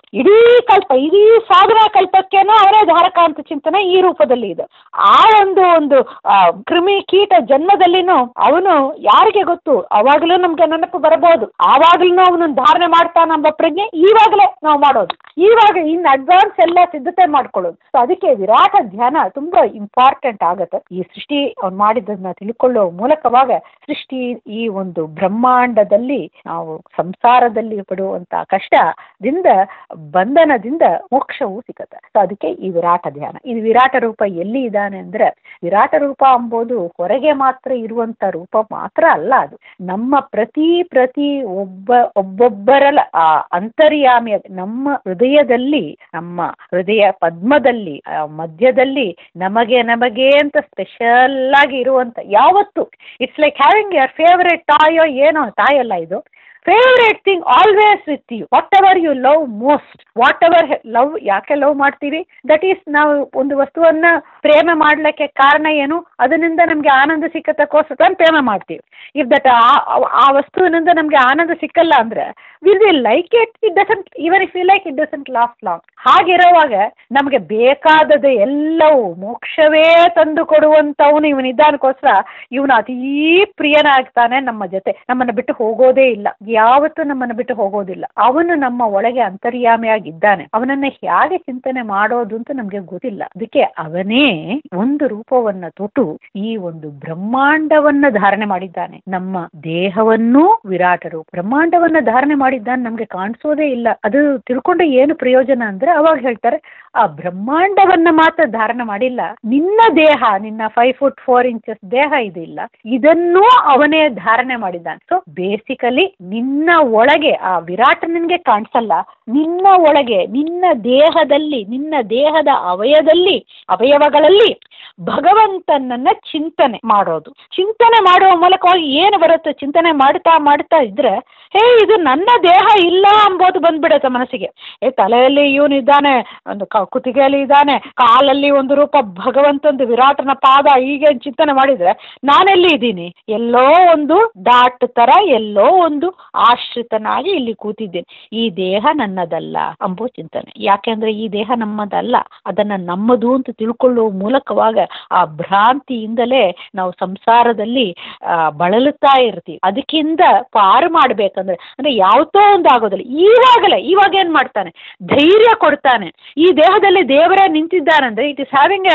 ಇಡೀ ಕಲ್ಪ ಇಡೀ ಸಾಧನಾ ಕಲ್ಪಕ್ಕೇನೋ ಅವರೇ ಧಾರಕ ಅಂತ ಚಿಂತನೆ ಈ ರೂಪದಲ್ಲಿ ಇದೆ ಆ ಒಂದು ಒಂದು ಆ, ಕ್ರಿಮಿ ಕೀಟ ಜನ್ಮದಲ್ಲಿನೂ ಅವನು ಯಾರಿಗೆ ಗೊತ್ತು ಅವಾಗಲೂ ನಮ್ಗೆ ನೆನಪು ಬರಬಹುದು ಆವಾಗಲೂ ಅವನನ್ನು ಧಾರಣೆ ಮಾಡ್ತಾನೆಂಬ ಪ್ರಜ್ಞೆ ಈವಾಗಲೇ ನಾವು ಮಾಡೋದು ಇವಾಗ ಇನ್ ಅಡ್ವಾನ್ಸ್ ಎಲ್ಲ ಸಿದ್ಧತೆ ಮಾಡ್ಕೊಳ್ಳೋದು ಸೊ ಅದಕ್ಕೆ ವಿರಾಟ ಧ್ಯಾನ ತುಂಬಾ ಇಂಪಾರ್ಟೆಂಟ್ ಆಗುತ್ತೆ ಈ ಸೃಷ್ಟಿ ಅವ್ನು ಮಾಡಿದ್ದನ್ನ ತಿಳ್ಕೊಳ್ಳೋ ಮೂಲಕವಾಗ ಸೃಷ್ಟಿ ಈ ಒಂದು ಬ್ರಹ್ಮಾಂಡದಲ್ಲಿ ನಾವು ಸಂಸಾರದಲ್ಲಿ ಪಡುವಂತ ಕಷ್ಟದಿಂದ ಬಂಧನದಿಂದ ಮೋಕ್ಷವು ಸಿಗುತ್ತೆ ಸೊ ಅದಕ್ಕೆ ಈ ವಿರಾಟ ಧ್ಯಾನ ಇದು ವಿರಾಟ ರೂಪ ಎಲ್ಲಿ ಇದ್ದಾನೆ ಅಂದ್ರೆ ವಿರಾಟ ರೂಪ ಅಂಬೋದು ಹೊರಗೆ ಮಾತ್ರ ಇರುವಂತ ರೂಪ ಮಾತ್ರ ಅಲ್ಲ ಅದು ನಮ್ಮ ಪ್ರತಿ ಪ್ರತಿ ಒಬ್ಬ ಒಬ್ಬೊಬ್ಬರಲ ಆ ಅಂತರ್ಯಾಮಿಯ ನಮ್ಮ ಹೃದಯದಲ್ಲಿ ನಮ್ಮ ಹೃದಯ ಪದ್ಮದಲ್ಲಿ ಆ ಮಧ್ಯದಲ್ಲಿ ನಮಗೆ ನಮಗೆ ಅಂತ ಸ್ಪೆಷಲ್ ಆಗಿ ಇರುವಂತ ಯಾವತ್ತು it's like having your favourite ಟಾಯೋ ಏನೋ ಟಾಯ್ ಅಲ್ಲ ಇದು favourite thing always with you whatever you love most whatever love ಯಾಕೆ ಲವ್ ಮಾಡ್ತೀವಿ ದಟ್ ಈಸ್ ನಾವು ಒಂದು ವಸ್ತುವನ್ನ ಪ್ರೇಮ ಮಾಡ್ಲಿಕ್ಕೆ ಕಾರಣ ಏನು ಅದರಿಂದ ನಮ್ಗೆ ಆನಂದ ಸಿಕ್ಕತಕ್ಕೋಸ್ಕರ ಪ್ರೇಮ ಮಾಡ್ತೀವಿ ಇಫ್ ದಟ್ ಆ ವಸ್ತುವಿನಿಂದ ನಮ್ಗೆ ಆನಂದ ಸಿಕ್ಕಲ್ಲ ಅಂದ್ರೆ will we like it it doesn't even if you like it doesn't last long ಹಾಗಿರುವಾಗ ನಮಗೆ ಬೇಕಾದದ ಎಲ್ಲವೂ ಮೋಕ್ಷವೇ ತಂದು ಕೊಡುವಂತವನು ಇವನಿದ್ದಾನಕ್ಕೋಸ್ಕರ ಇವನು ಅತೀ ಪ್ರಿಯನಾಗ್ತಾನೆ ನಮ್ಮ ಜೊತೆ ನಮ್ಮನ್ನು ಬಿಟ್ಟು ಹೋಗೋದೇ ಇಲ್ಲ ಯಾವತ್ತೂ ನಮ್ಮನ್ನು ಬಿಟ್ಟು ಹೋಗೋದಿಲ್ಲ ಅವನು ನಮ್ಮ ಒಳಗೆ ಅಂತರ್ಯಾಮಿಯಾಗಿದ್ದಾನೆ ಅವನನ್ನ ಹೇಗೆ ಚಿಂತನೆ ಮಾಡೋದು ಅಂತ ನಮ್ಗೆ ಗೊತ್ತಿಲ್ಲ ಅದಕ್ಕೆ ಅವನೇ ಒಂದು ರೂಪವನ್ನ ತೊಟ್ಟು ಈ ಒಂದು ಬ್ರಹ್ಮಾಂಡವನ್ನ ಧಾರಣೆ ಮಾಡಿದ್ದಾನೆ ನಮ್ಮ ದೇಹವನ್ನೂ ವಿರಾಟ ರೂಪ ಬ್ರಹ್ಮಾಂಡವನ್ನ ಧಾರಣೆ ಮಾಡಿದ್ದಾನೆ ನಮ್ಗೆ ಕಾಣಿಸೋದೇ ಇಲ್ಲ ಅದು ತಿಳ್ಕೊಂಡ್ರೆ ಏನು ಪ್ರಯೋಜನ ಅಂದ್ರೆ ಅವಾಗ ಹೇಳ್ತಾರೆ ಆ ಬ್ರಹ್ಮಾಂಡವನ್ನ ಮಾತ್ರ ಧಾರಣೆ ಮಾಡಿಲ್ಲ ನಿನ್ನ ದೇಹ ನಿನ್ನ ಫೈವ್ ಫುಟ್ ಫೋರ್ ಇಂಚಸ್ ದೇಹ ಇದಿಲ್ಲ ಇದನ್ನೂ ಅವನೇ ಧಾರಣೆ ಮಾಡಿದ್ದಾನೆ ಸೊ ಬೇಸಿಕಲಿ ನಿನ್ನ ಒಳಗೆ ಆ ವಿರಾಟ ನಿನ್ಗೆ ಕಾಣಿಸಲ್ಲ ನಿನ್ನ ಒಳಗೆ ನಿನ್ನ ದೇಹದಲ್ಲಿ ನಿನ್ನ ದೇಹದ ಅವಯದಲ್ಲಿ ಅವಯವಗಳಲ್ಲಿ ಭಗವಂತನನ್ನ ಚಿಂತನೆ ಮಾಡೋದು ಚಿಂತನೆ ಮಾಡುವ ಮೂಲಕವಾಗಿ ಏನು ಬರುತ್ತೆ ಚಿಂತನೆ ಮಾಡ್ತಾ ಮಾಡ್ತಾ ಇದ್ರೆ ಹೇ ಇದು ನನ್ನ ದೇಹ ಇಲ್ಲ ಅಂಬೋದು ಬಂದ್ಬಿಡುತ್ತೆ ಮನಸ್ಸಿಗೆ ಏ ತಲೆಯಲ್ಲಿ ಇವನಿದ್ದಾನೆ ಒಂದು ಕ- ಕುತ್ತಿಗೆಯಲ್ಲಿ ಇದ್ದಾನೆ ಕಾಲಲ್ಲಿ ಒಂದು ರೂಪ ಭಗವಂತಂದು ವಿರಾಟನ ಪಾದ ಹೀಗೆ ಚಿಂತನೆ ಮಾಡಿದ್ರೆ ನಾನೆಲ್ಲಿ ಇದ್ದೀನಿ ಎಲ್ಲೋ ಒಂದು ಡಾಟ್ ತರ ಎಲ್ಲೋ ಒಂದು ಆಶ್ರಿತನಾಗಿ ಇಲ್ಲಿ ಕೂತಿದ್ದೇನೆ ಈ ದೇಹ ನನ್ನದಲ್ಲ ಅಂಬೋ ಚಿಂತನೆ ಯಾಕೆಂದ್ರೆ ಈ ದೇಹ ನಮ್ಮದಲ್ಲ ಅದನ್ನ ನಮ್ಮದು ಅಂತ ತಿಳ್ಕೊಳ್ಳುವ ಮೂಲಕವಾಗ ಆ ಭ್ರಾಂತಿಯಿಂದಲೇ ನಾವು ಸಂಸಾರದಲ್ಲಿ ಆ, ಬಳಲುತ್ತಾ ಇರ್ತೀವಿ ಅದಕ್ಕಿಂತ ಪಾರು ಮಾಡ್ಬೇಕಂದ್ರೆ ಅಂದ್ರೆ ಯಾವತ್ತೋ ಒಂದು ಆಗೋದಿಲ್ಲ ಈವಾಗಲೇ ಇವಾಗ ಏನ್ ಮಾಡ್ತಾನೆ ಧೈರ್ಯ ಕೊಡ್ತಾನೆ ಈ ದೇಹದಲ್ಲಿ ದೇವರೇ ನಿಂತಿದ್ದಾನಂದ್ರೆ it is having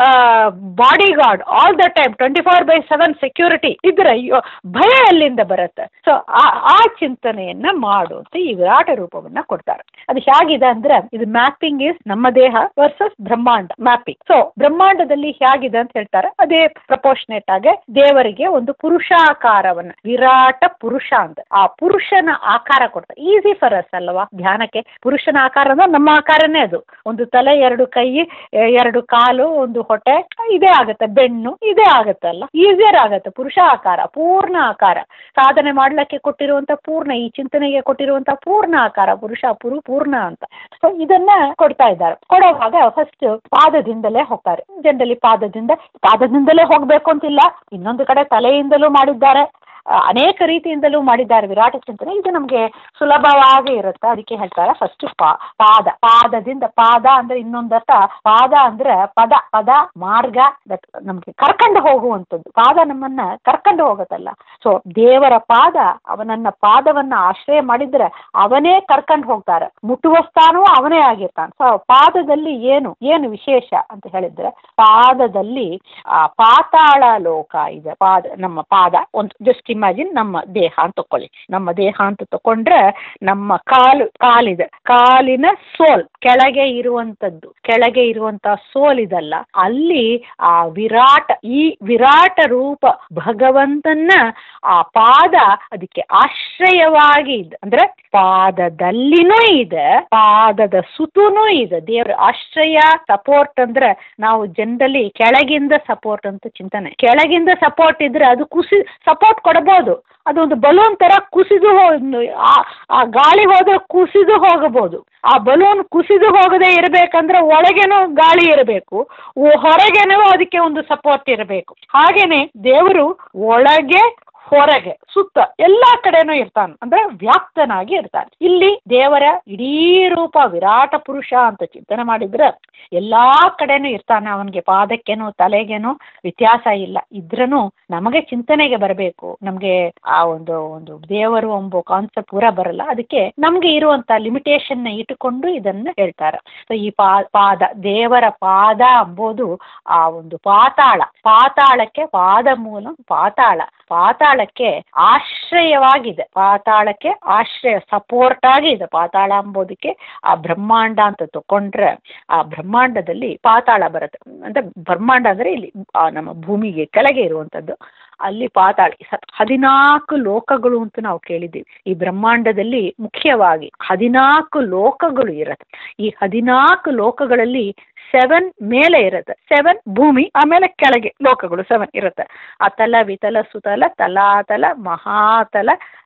bodyguard all the time twenty four by seven security ಇದ್ರೆ ಅಯ್ಯೋ ಭಯ ಎಲ್ಲಿಂದ ಬರುತ್ತೆ ಸೊ ಆ ಚಿಂತನೆಯನ್ನ ಮಾಡು ಅಂತ ಈ ವಿರಾಟ ರೂಪವನ್ನ ಕೊಡ್ತಾರೆ ಅದು ಹೇಗಿದೆ ಅಂದ್ರೆ ಇದು ಮ್ಯಾಪಿಂಗ್ ಇಸ್ ನಮ್ಮ ದೇಹ ವರ್ಸಸ್ ಬ್ರಹ್ಮಾಂಡ ಮ್ಯಾಪಿಂಗ್ ಸೊ ಬ್ರಹ್ಮಾಂಡದಲ್ಲಿ ಹೇಗಿದೆ ಅಂತ ಹೇಳ್ತಾರೆ ಅದೇ ಪ್ರಪೋರ್ಷನೇಟ್ ಆಗಿ ದೇವರಿಗೆ ಒಂದು ಪುರುಷಾಕಾರವನ್ನ ವಿರಾಟ ಪುರುಷ ಅಂತ ಆ ಪುರುಷನ ಆಕಾರ ಕೊಡ್ತಾರೆ ಈಸಿ ಫರ್ ಅಸ್ ಅಲ್ವಾ ಧ್ಯಾನಕ್ಕೆ ಪುರುಷನ ಆಕಾರ ಅಂದ್ರೆ ನಮ್ಮ ಆಕಾರನೇ ಅದು ಒಂದು ತಲೆ ಎರಡು ಕೈ ಎ- ಎರಡು ಕಾಲು ಒಂದು ಹೊಟ್ಟೆ ಇದೇ ಆಗುತ್ತೆ ಬೆನ್ನು ಇದೇ ಆಗುತ್ತಲ್ಲ ಈಸಿಯರ್ ಆಗುತ್ತೆ ಪುರುಷ ಆಕಾರ ಪೂರ್ಣ ಆಕಾರ ಸಾಧನೆ ಮಾಡ್ಲಿಕ್ಕೆ ಕೊಟ್ಟಿರುವಂತ ಪೂರ್ಣ ಈ ಚಿಂತನೆಗೆ ಕೊಟ್ಟಿರುವಂತ ಪೂರ್ಣ ಆಕಾರ ಪುರುಷ ಪುರು ಪೂರ್ಣ ಅಂತ ಸೊ ಇದನ್ನ ಕೊಡ್ತಾ ಇದ್ದಾರೆ ಕೊಡುವಾಗ ಫಸ್ಟ್ ಪಾದದಿಂದಲೇ ಹೋಗ್ತಾರೆ ಜನರಲಿ ಪಾದದಿಂದ ಪಾದದಿಂದಲೇ ಹೋಗ್ಬೇಕು ಅಂತಿಲ್ಲ ಇನ್ನೊಂದು ಕಡೆ ತಲೆಯಿಂದಲೂ ಮಾಡಿದ್ದಾರೆ ಆ, ಅನೇಕ ರೀತಿಯಿಂದಲೂ ಮಾಡಿದ್ದಾರೆ ವಿರಾಟ ಚಿಂತನೆ ಇದು ನಮಗೆ ಸುಲಭವಾಗಿ ಇರುತ್ತೆ ಅದಕ್ಕೆ ಹೇಳ್ತಾರೆ ಫಸ್ಟ್ ಪಾ ಪಾದ ಪಾದದಿಂದ ಪಾದ ಅಂದ್ರೆ ಇನ್ನೊಂದರ್ಥ ಪಾದ ಅಂದ್ರೆ ಪದ ಪದ ಮಾರ್ಗ that ನಮ್ಗೆ ಕರ್ಕೊಂಡು ಹೋಗುವಂಥದ್ದು ಪಾದ ನಮ್ಮನ್ನ ಕರ್ಕೊಂಡು ಹೋಗುತ್ತಲ್ಲ ಸೊ ದೇವರ ಪಾದ ಅವನನ್ನ ಪಾದವನ್ನ ಆಶ್ರಯ ಮಾಡಿದ್ರೆ ಅವನೇ ಕರ್ಕೊಂಡು ಹೋಗ್ತಾರೆ ಮುಟ್ಟುವ ಸ್ಥಾನವೂ ಅವನೇ ಆಗಿರ್ತಾನೆ ಸೊ ಪಾದದಲ್ಲಿ ಏನು ಏನು ವಿಶೇಷ ಅಂತ ಹೇಳಿದ್ರೆ ಪಾದದಲ್ಲಿ ಆ ಪಾತಾಳ ಲೋಕ ಇದೆ ಪಾದ ನಮ್ಮ ಪಾದ ಒಂದು ಜಸ್ಟ್ ಇಮ್ಯಾಜಿನ್ ನಮ್ಮ ದೇಹ ಅಂತ ತಕೊಳ್ಳಿ ನಮ್ಮ ದೇಹ ಅಂತ ತಕೊಂಡ್ರೆ ನಮ್ಮ ಕಾಲು ಕಾಲಿದೆ ಕಾಲಿನ ಸೋಲ್ ಕೆಳಗೆ ಇರುವಂತದ್ದು ಕೆಳಗೆ ಇರುವಂತ ಸೋಲ್ ಇದಲ್ಲ ಅಲ್ಲಿ ಆ ವಿರಾಟ ಈ ವಿರಾಟ ರೂಪ ಭಗವಂತನ ಆ ಪಾದ ಅದಕ್ಕೆ ಆಶ್ರಯವಾಗಿ ಇದೆ ಅಂದ್ರೆ ಪಾದದಲ್ಲಿನೂ ಇದೆ ಪಾದದ ಸುತ್ತೂನೂ ಇದೆ ದೇವರ ಆಶ್ರಯ ಸಪೋರ್ಟ್ ಅಂದ್ರೆ ನಾವು ಜನರಲಿ ಕೆಳಗಿಂದ ಸಪೋರ್ಟ್ ಅಂತ ಚಿಂತನೆ ಕೆಳಗಿಂದ ಸಪೋರ್ಟ್ ಇದ್ರೆ ಅದು ಕುಸಿ ಸಪೋರ್ಟ್ ಕೊಡಬಹುದು ಅದೊಂದು ಬಲೂನ್ ತರ ಕುಸಿದು ಹೋ- ಆ- ಆ ಗಾಳಿ ಹೋದ್ರೆ ಕುಸಿದು ಹೋಗಬಹುದು ಆ ಬಲೂನ್ ಕುಸಿದು ಹೋಗದೆ ಇರಬೇಕಂದ್ರೆ ಒಳಗೇನೂ ಗಾಳಿ ಇರಬೇಕು ಹೊರಗೇನೂ ಅದಕ್ಕೆ ಒಂದು ಸಪೋರ್ಟ್ ಇರಬೇಕು ಹಾಗೇನೆ ದೇವರು ಒಳಗೆ ಹೊರಗೆ ಸುತ್ತ ಎಲ್ಲಾ ಕಡೆನೂ ಇರ್ತಾನೆ ಅಂದ್ರೆ ವ್ಯಾಪ್ತನಾಗಿ ಇರ್ತಾನೆ ಇಲ್ಲಿ ದೇವರ ಇಡೀ ರೂಪ ವಿರಾಟ ಪುರುಷ ಅಂತ ಚಿಂತನೆ ಮಾಡಿದ್ರೆ ಎಲ್ಲಾ ಕಡೆನೂ ಇರ್ತಾನೆ ಅವನಿಗೆ ಪಾದಕ್ಕೇನು ತಲೆಗೇನು ವ್ಯತ್ಯಾಸ ಇಲ್ಲ ಇದ್ರೂ ನಮಗೆ ಚಿಂತನೆಗೆ ಬರಬೇಕು ನಮಗೆ ಆ ಒಂದು ಒಂದು ದೇವರು ಎಂಬ ಕಾನ್ಸೆಪ್ಟ್ ಪೂರ ಬರಲ್ಲ ಅದಕ್ಕೆ ನಮ್ಗೆ ಇರುವಂತ ಲಿಮಿಟೇಷನ್ ನ ಇಟ್ಟುಕೊಂಡು ಇದನ್ನ ಹೇಳ್ತಾರೆ ಸೊ ಈ ಪಾ ಪಾದ ದೇವರ ಪಾದ ಎಂಬುದು ಆ ಒಂದು ಪಾತಾಳ ಪಾತಾಳಕ್ಕೆ ಪಾದ ಮೂಲ ಪಾತಾಳ ಪಾತಾಳಕ್ಕೆ ಆಶ್ರಯವಾಗಿದೆ ಪಾತಾಳಕ್ಕೆ ಆಶ್ರಯ ಸಪೋರ್ಟ್ ಆಗಿ ಇದೆ ಪಾತಾಳ ಎಂಬುದಕ್ಕೆ ಆ ಬ್ರಹ್ಮಾಂಡ ಅಂತ ತಕೊಂಡ್ರೆ ಆ ಬ್ರಹ್ಮಾಂಡದಲ್ಲಿ ಪಾತಾಳ ಬರುತ್ತೆ ಅಂದ್ರೆ ಬ್ರಹ್ಮಾಂಡ ಅಂದ್ರೆ ಇಲ್ಲಿ ಆ ನಮ್ಮ ಭೂಮಿಗೆ ಕೆಳಗೆ ಇರುವಂತದ್ದು ಅಲ್ಲಿ ಪಾತಾಳ ಸ- ಹದಿನಾಲ್ಕು ಲೋಕಗಳು ಅಂತ ನಾವು ಕೇಳಿದ್ದೀವಿ ಈ ಬ್ರಹ್ಮಾಂಡದಲ್ಲಿ ಮುಖ್ಯವಾಗಿ ಹದಿನಾಲ್ಕು ಲೋಕಗಳು ಇರುತ್ತೆ ಈ ಹದಿನಾಲ್ಕು ಲೋಕಗಳಲ್ಲಿ ಸೆವೆನ್ ಮೇಲೆ ಇರುತ್ತೆ ಸೆವೆನ್ ಭೂಮಿ ಆಮೇಲೆ ಕೆಳಗೆ ಲೋಕಗಳು ಸೆವೆನ್ ಇರುತ್ತೆ ಅತಲ ವಿತಲ ಸುತಲ ತಲಾತಲ ಮಹಾತಲ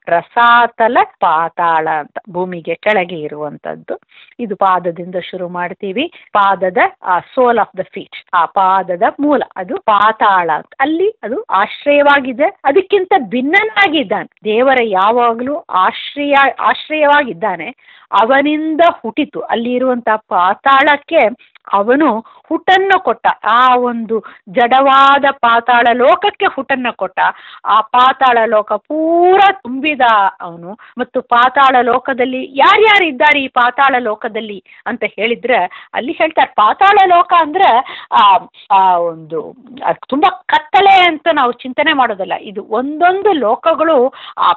ರಸಾತಲ ಪಾತಾಳ ಅಂತ ಭೂಮಿಗೆ ಕೆಳಗೆ ಇರುವಂತದ್ದು ಇದು ಪಾದದಿಂದ ಶುರು ಮಾಡ್ತೀವಿ ಪಾದದ ಆ ಸೋಲ್ ಆಫ್ ದ ಫೀಟ್ ಆ ಪಾದದ ಮೂಲ ಅದು ಪಾತಾಳ ಅಂತ ಅಲ್ಲಿ ಅದು ಆಶ್ರಯವಾಗಿದೆ ಅದಕ್ಕಿಂತ ಭಿನ್ನನಾಗಿದ್ದಾನೆ ದೇವರ ಯಾವಾಗಲೂ ಆಶ್ರಯ ಆಶ್ರಯವಾಗಿದ್ದಾನೆ ಅವನಿಂದ ಹುಟ್ಟಿತು ಅಲ್ಲಿ ಇರುವಂತಹ ಪಾತಾಳಕ್ಕೆ ಅವನು ಹುಟ್ಟನ್ನು ಕೊಟ್ಟ ಆ ಒಂದು ಜಡವಾದ ಪಾತಾಳ ಲೋಕಕ್ಕೆ ಹುಟ್ಟನ್ನು ಕೊಟ್ಟ ಆ ಪಾತಾಳ ಲೋಕ ಪೂರ ತುಂಬಿದ ಅವನು ಮತ್ತು ಪಾತಾಳ ಲೋಕದಲ್ಲಿ ಯಾರ್ಯಾರು ಇದ್ದಾರೆ ಈ ಪಾತಾಳ ಲೋಕದಲ್ಲಿ ಅಂತ ಹೇಳಿದ್ರೆ ಅಲ್ಲಿ ಹೇಳ್ತಾರೆ ಪಾತಾಳ ಲೋಕ ಅಂದ್ರೆ ಆ ಆ ಒಂದು ಅದ್ ತುಂಬಾ ಕತ್ತಲೆ ಅಂತ ನಾವು ಚಿಂತನೆ ಮಾಡೋದಲ್ಲ ಇದು ಒಂದೊಂದು ಲೋಕಗಳು ಆ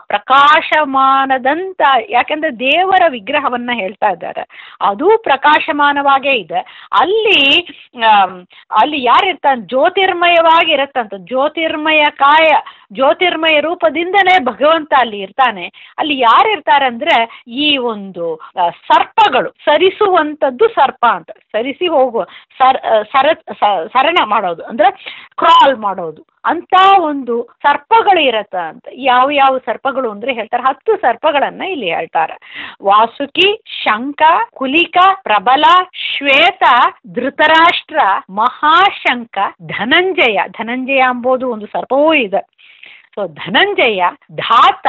ಪ್ರಕಾಶಮಾನದಂತ ಯಾಕೆಂದ್ರೆ ದೇವರ ವಿಗ್ರಹವನ್ನ ಹೇಳ್ತಾ ಇದ್ದಾರೆ ಅದು ಪ್ರಕಾಶಮಾನವಾಗೇ ಇದೆ ಅಲ್ಲಿ ಆಮ್, ಅಲ್ಲಿ ಯಾರಿರ್ತಾನೆ ಜ್ಯೋತಿರ್ಮಯವಾಗಿ ಇರತ್ತಂತ ಜ್ಯೋತಿರ್ಮಯ ಕಾಯ ಜ್ಯೋತಿರ್ಮಯ ರೂಪದಿಂದನೇ ಭಗವಂತ ಅಲ್ಲಿ ಇರ್ತಾನೆ ಅಲ್ಲಿ ಯಾರಿರ್ತಾರೆ ಅಂದ್ರೆ ಈ ಒಂದು ಆ, ಸರ್ಪಗಳು ಸರಿಸುವಂಥದ್ದು ಸರ್ಪ ಅಂತ ಸರಿಸಿ ಹೋಗುವ ಸರ್ ಸರ ಸ- ಸರಣ ಮಾಡೋದು ಅಂದ್ರೆ ಕ್ರಾಲ್ ಮಾಡೋದು ಅಂತ ಒಂದು ಸರ್ಪಗಳು ಇರತ್ತ ಅಂತ ಯಾವ ಯಾವ ಸರ್ಪಗಳು ಅಂದ್ರೆ ಹೇಳ್ತಾರೆ ಹತ್ತು ಸರ್ಪಗಳನ್ನ ಇಲ್ಲಿ ಹೇಳ್ತಾರೆ ವಾಸುಕಿ ಶಂಕ ಕುಲಿಕ ಪ್ರಬಲ ಶ್ವೇತ ಧೃತರಾಷ್ಟ್ರ ಮಹಾಶಂಕ ಧನಂಜಯ ಧನಂಜಯ ಎಂಬುದು ಒಂದು ಸರ್ಪವೂ ಇದೆ ಸೊ ಧನಂಜಯ ಧಾತ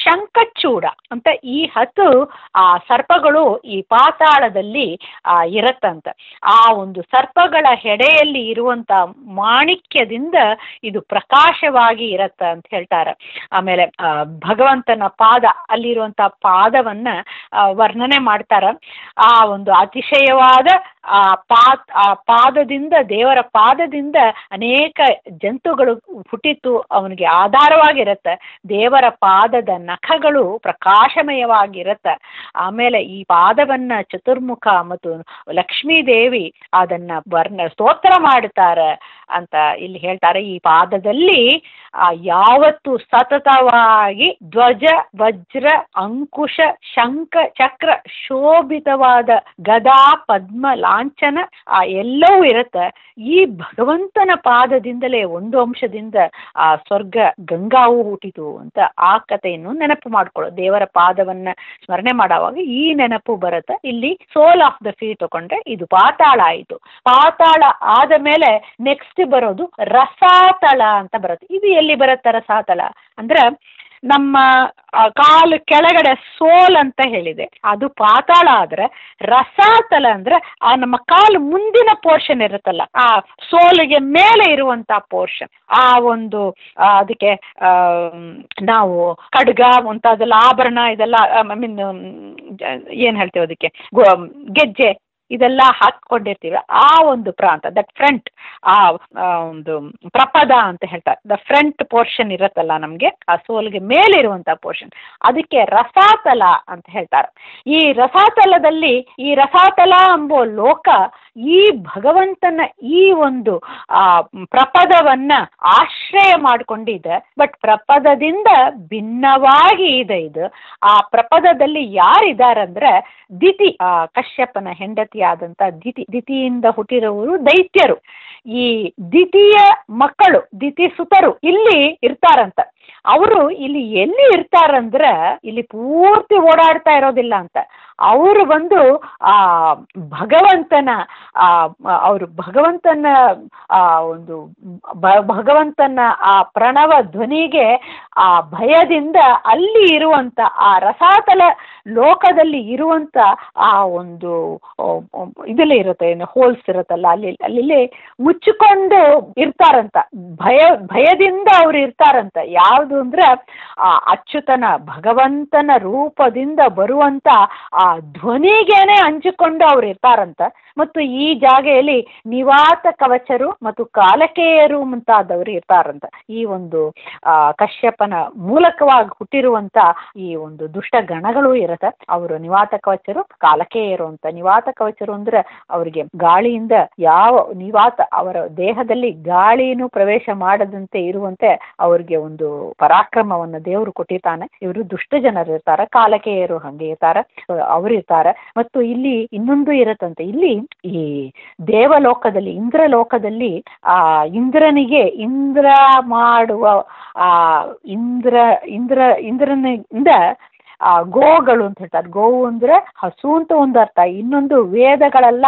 ಶಂಕಚೂಡ ಅಂತ ಈ ಹತ್ತು ಆ ಸರ್ಪಗಳು ಈ ಪಾತಾಳದಲ್ಲಿ ಆ ಇರತ್ತಂತ ಆ ಒಂದು ಸರ್ಪಗಳ ಹೆಡೆಯಲ್ಲಿ ಇರುವಂತ ಮಾಣಿಕ್ಯದಿಂದ ಇದು ಪ್ರಕಾಶವಾಗಿ ಇರತ್ತ ಅಂತ ಹೇಳ್ತಾರೆ ಆಮೇಲೆ ಆ, ಭಗವಂತನ ಪಾದ ಅಲ್ಲಿರುವಂತ ಪಾದವನ್ನ ಆ, ವರ್ಣನೆ ಮಾಡ್ತಾರ ಆ ಒಂದು ಅತಿಶಯವಾದ ಆ ಪಾ ಆ ಪಾದದಿಂದ ದೇವರ ಪಾದದಿಂದ ಅನೇಕ ಜಂತುಗಳು ಹುಟ್ಟಿತು ಅವನಿಗೆ ಆಧಾರವಾಗಿರುತ್ತೆ ದೇವರ ಪಾದದ ನಖಗಳು ಪ್ರಕಾಶಮಯವಾಗಿರುತ್ತೆ ಆಮೇಲೆ ಈ ಪಾದವನ್ನ ಚತುರ್ಮುಖ ಮತ್ತು ಲಕ್ಷ್ಮೀ ದೇವಿ ಅದನ್ನ ವರ್ಣ ಸ್ತೋತ್ರ ಮಾಡ್ತಾರೆ ಅಂತ ಇಲ್ಲಿ ಹೇಳ್ತಾರೆ ಈ ಪಾದದಲ್ಲಿ ಆ ಯಾವತ್ತು ಸತತವಾಗಿ ಧ್ವಜ ವಜ್ರ ಅಂಕುಶ ಶಂಖ ಚಕ್ರ ಶೋಭಿತವಾದ ಗದಾ ಪದ್ಮ ಲಾಂಛನ ಆ ಎಲ್ಲವೂ ಇರುತ್ತೆ ಈ ಭಗವಂತನ ಪಾದದಿಂದಲೇ ಒಂದು ಅಂಶದಿಂದ ಆ ಸ್ವರ್ಗ ಗಂಗಾವು ಹುಟ್ಟಿತು ಅಂತ ಆ ಕಥೆಯನ್ನು ನೆನಪು ಮಾಡ್ಕೊಳ್ಳೋದು ದೇವರ ಪಾದವನ್ನ ಸ್ಮರಣೆ ಮಾಡುವಾಗ ಈ ನೆನಪು ಬರುತ್ತೆ ಇಲ್ಲಿ ಸೋಲ್ ಆಫ್ ದ ಫೀಟ್ ತಗೊಂಡ್ರೆ ಇದು ಪಾತಾಳ ಆಯಿತು ಪಾತಾಳ ಆದ ಮೇಲೆ ನೆಕ್ಸ್ಟ್ ಬರೋದು ರಸಾತಳ ಅಂತ ಬರುತ್ತೆ ಇದು ಎಲ್ಲಿ ಬರುತ್ತೆ ರಸಾತಳ ಅಂದ್ರೆ ನಮ್ಮ ಆ, ಕಾಲು ಕೆಳಗಡೆ ಸೋಲ್ ಅಂತ ಹೇಳಿದೆ ಅದು ಪಾತಾಳ ಆದ್ರೆ ರಸಾತಲ ಅಂದ್ರೆ ಆ ನಮ್ಮ ಕಾಲು ಮುಂದಿನ ಪೋರ್ಷನ್ ಇರುತ್ತಲ್ಲ ಆ ಸೋಲಿಗೆ ಮೇಲೆ ಇರುವಂತ ಪೋರ್ಷನ್ ಆ ಒಂದು ಆ, ಅದಕ್ಕೆ ಆ, ನಾವು ಖಡ್ಗ ಮುಂತಾದೆಲ್ಲ ಆಭರಣ ಇದೆಲ್ಲ ಐ ಮೀನ್ ಏನ್ ಹೇಳ್ತೇವೆ ಅದಕ್ಕೆ ಗೊ- ಗೆಜ್ಜೆ ಇದೆಲ್ಲ ಹಾಕೊಂಡಿರ್ತೀವಿ ಆ ಒಂದು ಪ್ರಾಂತ ದಟ್ ಫ್ರಂಟ್ ಆ ಆ ಒಂದು ಪ್ರಪದ ಅಂತ ಹೇಳ್ತಾರೆ ದ ಫ್ರಂಟ್ ಪೋರ್ಷನ್ ಇರುತ್ತಲ್ಲ ನಮಗೆ ಆ ಸೋಲ್ಗೆ ಮೇಲಿರುವಂತ ಪೋರ್ಷನ್ ಅದಕ್ಕೆ ರಸಾತಲ ಅಂತ ಹೇಳ್ತಾರೆ ಈ ರಸಾತಲದಲ್ಲಿ ಈ ರಸಾತಲ ಎಂಬೋ ಲೋಕ ಈ ಭಗವಂತನ ಈ ಒಂದು ಆ ಪ್ರಪದವನ್ನ ಆಶ್ರಯ ಮಾಡಿಕೊಂಡಿದೆ ಬಟ್ ಪ್ರಪದದಿಂದ ಭಿನ್ನವಾಗಿ ಇದೆ ಇದು ಆ ಪ್ರಪದದಲ್ಲಿ ಯಾರಿದಾರಂದ್ರೆ ದಿತಿ ಆ ಕಶ್ಯಪನ ಹೆಂಡತಿಯಾದಂತ ದಿತಿ ದಿತಿಯಿಂದ ಹುಟ್ಟಿರುವರು ದೈತ್ಯರು ಈ ದಿತಿಯ ಮಕ್ಕಳು ದಿತಿ ಸುತರು ಇಲ್ಲಿ ಇರ್ತಾರಂತ ಅವರು ಇಲ್ಲಿ ಎಲ್ಲಿ ಇರ್ತಾರಂದ್ರೆ ಇಲ್ಲಿ ಪೂರ್ತಿ ಓಡಾಡ್ತಾ ಇರೋದಿಲ್ಲ ಅಂತ ಅವರು ಬಂದು ಆ ಭಗವಂತನ ಆ ಅವರು ಭಗವಂತನ ಆ ಒಂದು ಭ- ಭಗವಂತನ ಆ ಪ್ರಣವ ಧ್ವನಿಗೆ ಆ ಭಯದಿಂದ ಅಲ್ಲಿ ಇರುವಂತ ಆ ರಸಾತಲ ಲೋಕದಲ್ಲಿ ಇರುವಂತ ಆ ಒಂದು ಇದರಲ್ಲಿ ಇರುತ್ತೆ ಏನು ಹೋಲ್ಸ್ ಇರುತ್ತಲ್ಲ ಅಲ್ಲಿ ಅಲ್ಲಿ ಮುಚ್ಚಿಕೊಂಡು ಇರ್ತಾರಂತ ಭಯ ಭಯದಿಂದ ಅವ್ರು ಇರ್ತಾರಂತ ಯಾವುದು ಅಂದ್ರೆ ಆ ಅಚ್ಯುತನ ಭಗವಂತನ ರೂಪದಿಂದ ಬರುವಂತ ಆ ಧ್ವನಿಗೇನೆ ಹಂಚಿಕೊಂಡು ಅವ್ರು ಇರ್ತಾರಂತ ಮತ್ತು ಈ ಜಾಗೆಯಲ್ಲಿ ನಿವಾತ ಕವಚರು ಮತ್ತು ಕಾಲಕೇಯರು ಮುಂತಾದವರು ಇರ್ತಾರಂತ ಈ ಒಂದು ಆ ಕಶ್ಯಪನ ಮೂಲಕವಾಗಿ ಹುಟ್ಟಿರುವಂತ ಈ ಒಂದು ದುಷ್ಟ ಗಣಗಳು ಇರತ್ತೆ ಅವರು ನಿವಾತ ಕವಚರು ಕಾಲಕೇಯರು ಅಂತ ನಿವಾತ ಕವಚರು ಅಂದ್ರೆ ಅವರಿಗೆ ಗಾಳಿಯಿಂದ ಯಾವ ನಿವಾತ ಅವರ ದೇಹದಲ್ಲಿ ಗಾಳಿನೂ ಪ್ರವೇಶ ಮಾಡದಂತೆ ಇರುವಂತೆ ಅವರಿಗೆ ಒಂದು ಪರಾಕ್ರಮವನ್ನು ದೇವರು ಕೊಟ್ಟಿರ್ತಾನೆ ಇವರು ದುಷ್ಟ ಜನರು ಇರ್ತಾರೆ ಕಾಲಕೇಯರು ಹಂಗೆ ಇರ್ತಾರೆ ಅವರು ಇರ್ತಾರೆ ಮತ್ತು ಇಲ್ಲಿ ಇನ್ನೊಂದು ಇರತ್ತಂತೆ ಇಲ್ಲಿ ಈ ದೇವಲೋಕದಲ್ಲಿ ಇಂದ್ರಲೋಕದಲ್ಲಿ ಆ ಇಂದ್ರನಿಗೆ ಇಂದ್ರ ಮಾಡುವ ಆ ಇಂದ್ರ ಇಂದ್ರ ಇಂದ್ರನಿಂದ ಆ ಗೋಗಳು ಅಂತ ಹೇಳ್ತಾರೆ ಗೋವು ಅಂದ್ರೆ ಹಸು ಅಂತ ಒಂದು ಅರ್ಥ ಇನ್ನೊಂದು ವೇದಗಳೆಲ್ಲ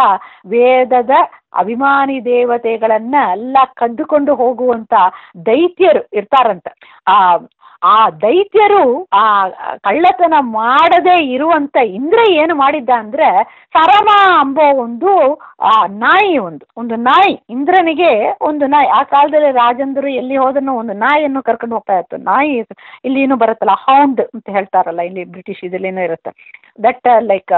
ವೇದದ ಅಭಿಮಾನಿ ದೇವತೆಗಳನ್ನ ಎಲ್ಲ ಕದ್ದುಕೊಂಡು ಹೋಗುವಂತ ದೈತ್ಯರು ಇರ್ತಾರಂತ ಆ ಆ ದೈತ್ಯರು ಆ ಕಳ್ಳತನ ಮಾಡದೇ ಇರುವಂತ ಇಂದ್ರ ಏನು ಮಾಡಿದ್ದ ಅಂದ್ರೆ ಸರಮ ಅಂಬೋ ಒಂದು ಆ ನಾಯಿ ಒಂದು ಒಂದು ನಾಯಿ ಇಂದ್ರನಿಗೆ ಒಂದು ನಾಯಿ ಆ ಕಾಲದಲ್ಲಿ ರಾಜಂದರು ಎಲ್ಲಿ ಹೋದನ್ನು ಒಂದು ನಾಯಿಯನ್ನು ಕರ್ಕೊಂಡು ಹೋಗ್ತಾ ಇತ್ತು ನಾಯಿ ಇಲ್ಲಿ ಏನು ಬರುತ್ತಲ್ಲ ಹೌಂಡ್ ಅಂತ ಹೇಳ್ತಾರಲ್ಲ ಇಲ್ಲಿ ಬ್ರಿಟಿಷ್ ಇದರಲ್ಲೇನೋ ಇರುತ್ತೆ ದಟ್ ಲೈಕ್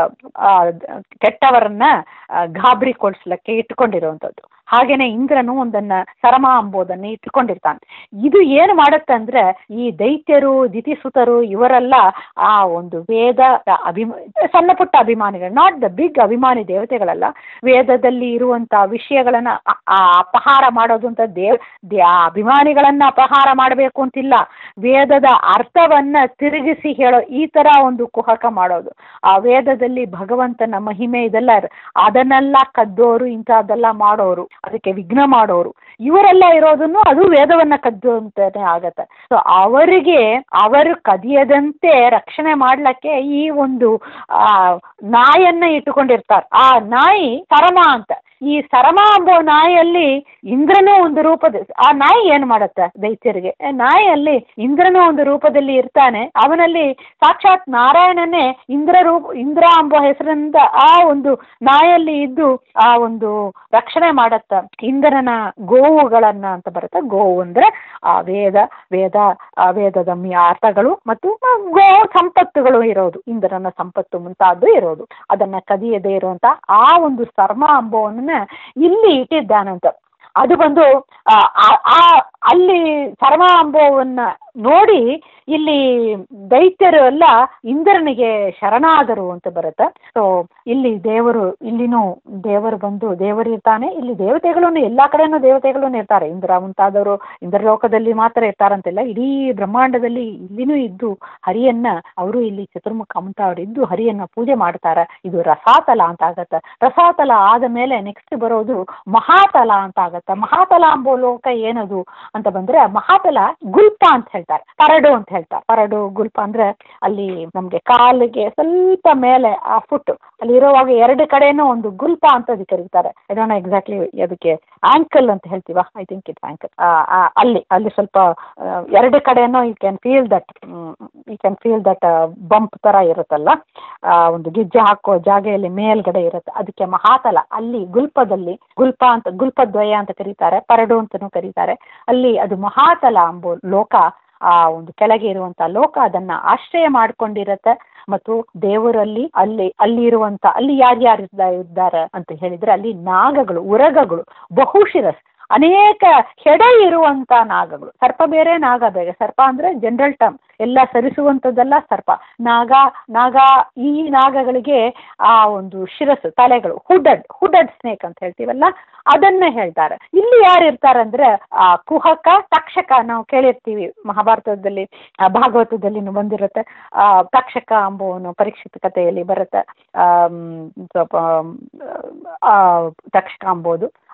ಕೆಟ್ಟವರನ್ನ ಗಾಬರಿಗೊಳಿಸ್ಲಿಕ್ಕೆ ಇಟ್ಕೊಂಡಿರುವಂಥದ್ದು ಹಾಗೇನೆ ಇಂದ್ರನು ಒಂದನ್ನ ಸರಮ ಅಂಬೋದನ್ನ ಇಟ್ಕೊಂಡಿರ್ತಾನೆ ಇದು ಏನು ಮಾಡುತ್ತೆ ಅಂದ್ರೆ ಈ ದೈತ್ಯರು ದಿತಿಸುತರು ಇವರೆಲ್ಲ ಆ ಒಂದು ವೇದ ಅಭಿಮ ಸಣ್ಣ ಪುಟ್ಟ ಅಭಿಮಾನಿಗಳು ನಾಟ್ ದ ಬಿಗ್ ಅಭಿಮಾನಿ ದೇವತೆಗಳಲ್ಲ ವೇದದಲ್ಲಿ ಇರುವಂತ ವಿಷಯಗಳನ್ನ ಅ- ಆ ಅಪಹಾರ ಮಾಡೋದು ಅಂತ ದೇವ್ ದೇ- ಆ ಅಭಿಮಾನಿಗಳನ್ನ ಅಪಹಾರ ಮಾಡಬೇಕು ಅಂತಿಲ್ಲ ವೇದದ ಅರ್ಥವನ್ನ ತಿರುಗಿಸಿ ಹೇಳೋ ಈ ತರ ಒಂದು ಕುಹಕ ಮಾಡೋದು ಆ ವೇದದಲ್ಲಿ ಭಗವಂತನ ಮಹಿಮೆ ಇದೆಲ್ಲ ಇರ- ಅದನ್ನೆಲ್ಲ ಕದ್ದೋರು ಇಂಥದ್ದೆಲ್ಲ ಮಾಡೋರು ಅದಕ್ಕೆ ವಿಘ್ನ ಮಾಡೋರು ಇವರೆಲ್ಲ ಇರೋದನ್ನು ಅದು ವೇದವನ್ನ ಕದ್ದು ಅಂತಾನೆ ಆಗತ್ತೆ ಸೊ ಅವರಿಗೆ ಅವರು ಕದಿಯದಂತೆ ರಕ್ಷಣೆ ಮಾಡ್ಲಿಕ್ಕೆ ಈ ಒಂದು ಆ ನಾಯನ್ನ ಇಟ್ಟುಕೊಂಡಿರ್ತಾರೆ ಆ ನಾಯಿ ಸರಮ ಅಂತ ಈ ಸರಮ ಎಂಬೋ ನಾಯಿಯಲ್ಲಿ ಇಂದ್ರನೂ ಒಂದು ರೂಪದ ಆ ನಾಯಿ ಏನ್ ಮಾಡತ್ತೆ ದೈತ್ಯರಿಗೆ ಆ ನಾಯಿಯಲ್ಲಿ ಇಂದ್ರನೂ ಒಂದು ರೂಪದಲ್ಲಿ ಇರ್ತಾನೆ ಅವನಲ್ಲಿ ಸಾಕ್ಷಾತ್ ನಾರಾಯಣನೇ ಇಂದ್ರ ರೂಪ ಇಂದ್ರ ಎಂಬ ಹೆಸರಿಂದ ಆ ಒಂದು ನಾಯಲ್ಲಿ ಇದ್ದು ಆ ಒಂದು ರಕ್ಷಣೆ ಮಾಡತ್ತ ಇಂದ್ರನ ಗೋವುಗಳನ್ನ ಅಂತ ಬರುತ್ತೆ ಗೋವು ಅಂದ್ರೆ ಆ ವೇದ ವೇದ ಆ ವೇದದ ಮಿ- ಅರ್ಥಗಳು ಮತ್ತು ಆ ಗೋ ಸಂಪತ್ತುಗಳು ಇರೋದು ಇಂದ್ರನ ಸಂಪತ್ತು ಮುಂತಾದ್ದು ಇರೋದು ಅದನ್ನ ಕದಿಯದೇ ಇರುವಂತ ಆ ಒಂದು ಸರ್ಮ ಅಂಬವನ್ನ ಇಲ್ಲಿ ಇಟ್ಟಿದ್ದಾನಂತ ಅದು ಬಂದು ಆ ಆ- ಆ ಅಲ್ಲಿ ಸರ್ಮ ಅಂಬವನ್ನ ನೋಡಿ ಇಲ್ಲಿ ದೈತ್ಯರು ಎಲ್ಲ ಇಂದ್ರನಿಗೆ ಶರಣಾದರು ಅಂತ ಬರುತ್ತೆ ಸೊ ಇಲ್ಲಿ ದೇವರು ಇಲ್ಲಿನೂ ದೇವರು ಬಂದು ದೇವರು ಇರ್ತಾನೆ ಇಲ್ಲಿ ದೇವತೆಗಳು ಎಲ್ಲಾ ಕಡೆನೂ ದೇವತೆಗಳು ಇರ್ತಾರೆ ಇಂದ್ರ ಮುಂತಾದವರು ಇಂದ್ರಲೋಕದಲ್ಲಿ ಮಾತ್ರ ಇರ್ತಾರಂತಿಲ್ಲ ಇಡೀ ಬ್ರಹ್ಮಾಂಡದಲ್ಲಿ ಇಲ್ಲಿನೂ ಇದ್ದು ಹರಿಯನ್ನ ಅವರು ಇಲ್ಲಿ ಚತುರ್ಮುಖ ಮುಂತಾವರು ಇದ್ದು ಹರಿಯನ್ನ ಪೂಜೆ ಮಾಡ್ತಾರೆ ಇದು ರಸಾತಲ ಅಂತ ಆಗತ್ತೆ ರಸಾತಲ ಆದ ಮೇಲೆ ನೆಕ್ಸ್ಟ್ ಬರೋದು ಮಹಾತಲ ಅಂತ ಆಗತ್ತೆ ಮಹಾತಲ ಎಂಬೋ ಲೋಕ ಏನದು ಅಂತ ಬಂದ್ರೆ ಮಹಾತಲ ಗುಲ್ಪ ಅಂತ ಹೇಳ್ತಾರೆ ಪರಡು ಅಂತ ಹೇಳ್ತಾರೆ ಪರಡು ಗುಲ್ಪ ಅಂದ್ರೆ ಅಲ್ಲಿ ನಮ್ಗೆ ಕಾಲಿಗೆ ಸ್ವಲ್ಪ ಮೇಲೆ ಆ ಫುಟ್ ಅಲ್ಲಿ ಇರುವಾಗ ಎರಡು ಕಡೆನೂ ಒಂದು ಗುಲ್ಪ ಅಂತ ಅದಕ್ಕೆ ಕರೀತಾರೆ ಇದನ್ನ ಎಕ್ಸಾಕ್ಟ್ಲಿ ಅದಕ್ಕೆ ಆಂಕಲ್ ಅಂತ ಹೇಳ್ತೀವ ಐ ಥಿಂಕ್ ಇಟ್ ಆಂಕಲ್ ಅಲ್ಲಿ ಅಲ್ಲಿ ಸ್ವಲ್ಪ ಆ, ಎರಡು ಕಡೆನೂ you can feel that you can feel that bump ತರ ಇರುತ್ತಲ್ಲ ಆ, ಒಂದು ಗೆಜ್ಜೆ ಹಾಕೋ ಜಾಗೆಯಲ್ಲಿ ಮೇಲ್ಗಡೆ ಇರುತ್ತೆ ಅದಕ್ಕೆ ಮಹಾತಲ ಅಲ್ಲಿ ಗುಲ್ಪದಲ್ಲಿ ಗುಲ್ಪ ಅಂತ ಗುಲ್ಪದ್ವಯ ಅಂತ ಕರೀತಾರೆ ಪರಡು ಅಂತನೂ ಕರೀತಾರೆ ಅಲ್ಲಿ ಅದು ಮಹಾತಲ ಎಂಬ ಲೋಕ ಆ ಒಂದು ಕೆಳಗೆ ಇರುವಂತ ಲೋಕ ಅದನ್ನ ಆಶ್ರಯ ಮಾಡ್ಕೊಂಡಿರತ್ತೆ ಮತ್ತು ದೇವರಲ್ಲಿ ಅಲ್ಲಿ ಅಲ್ಲಿ ಇರುವಂತ ಅಲ್ಲಿ ಯಾರ್ಯಾರು ಇದ್ದ- ಇದ್ದಾರೆ ಅಂತ ಹೇಳಿದ್ರೆ ಅಲ್ಲಿ ನಾಗಗಳು ಉರಗಗಳು ಬಹುಶಿರಸ್ ಅನೇಕ ಹೆಡೆ ಇರುವಂತ ನಾಗಗಳು ಸರ್ಪ ಬೇರೆ ನಾಗ ಬೇರೆ ಸರ್ಪ ಅಂದ್ರೆ ಜನರಲ್ ಟರ್ಮ್ ಎಲ್ಲ ಸರಿಸುವಂಥದ್ದೆಲ್ಲ ಸರ್ಪ ನಾಗ ನಾಗ ಈ ನಾಗಗಳಿಗೆ ಆ ಒಂದು ಶಿರಸ್ಸು ತಲೆಗಳು ಹುಡಡ್ ಹುಡಡ್ ಸ್ನೇಕ್ ಅಂತ ಹೇಳ್ತೀವಲ್ಲ ಅದನ್ನ ಹೇಳ್ತಾರೆ ಇಲ್ಲಿ ಯಾರು ಇರ್ತಾರೆ ಅಂದ್ರೆ ಆ ಕುಹಕ ತಕ್ಷಕ ನಾವು ಕೇಳಿರ್ತೀವಿ ಮಹಾಭಾರತದಲ್ಲಿ ಆ, ಭಾಗವತದಲ್ಲಿ ಬಂದಿರುತ್ತೆ ಆ ತಕ್ಷಕ ಅಂಬುವನು ಪರೀಕ್ಷಿತ ಕಥೆಯಲ್ಲಿ ಬರುತ್ತೆ ಆಮ್, ಸ್ವಲ್ಪ ಆ, ತಕ್ಷಕ ಅಂಬೋದು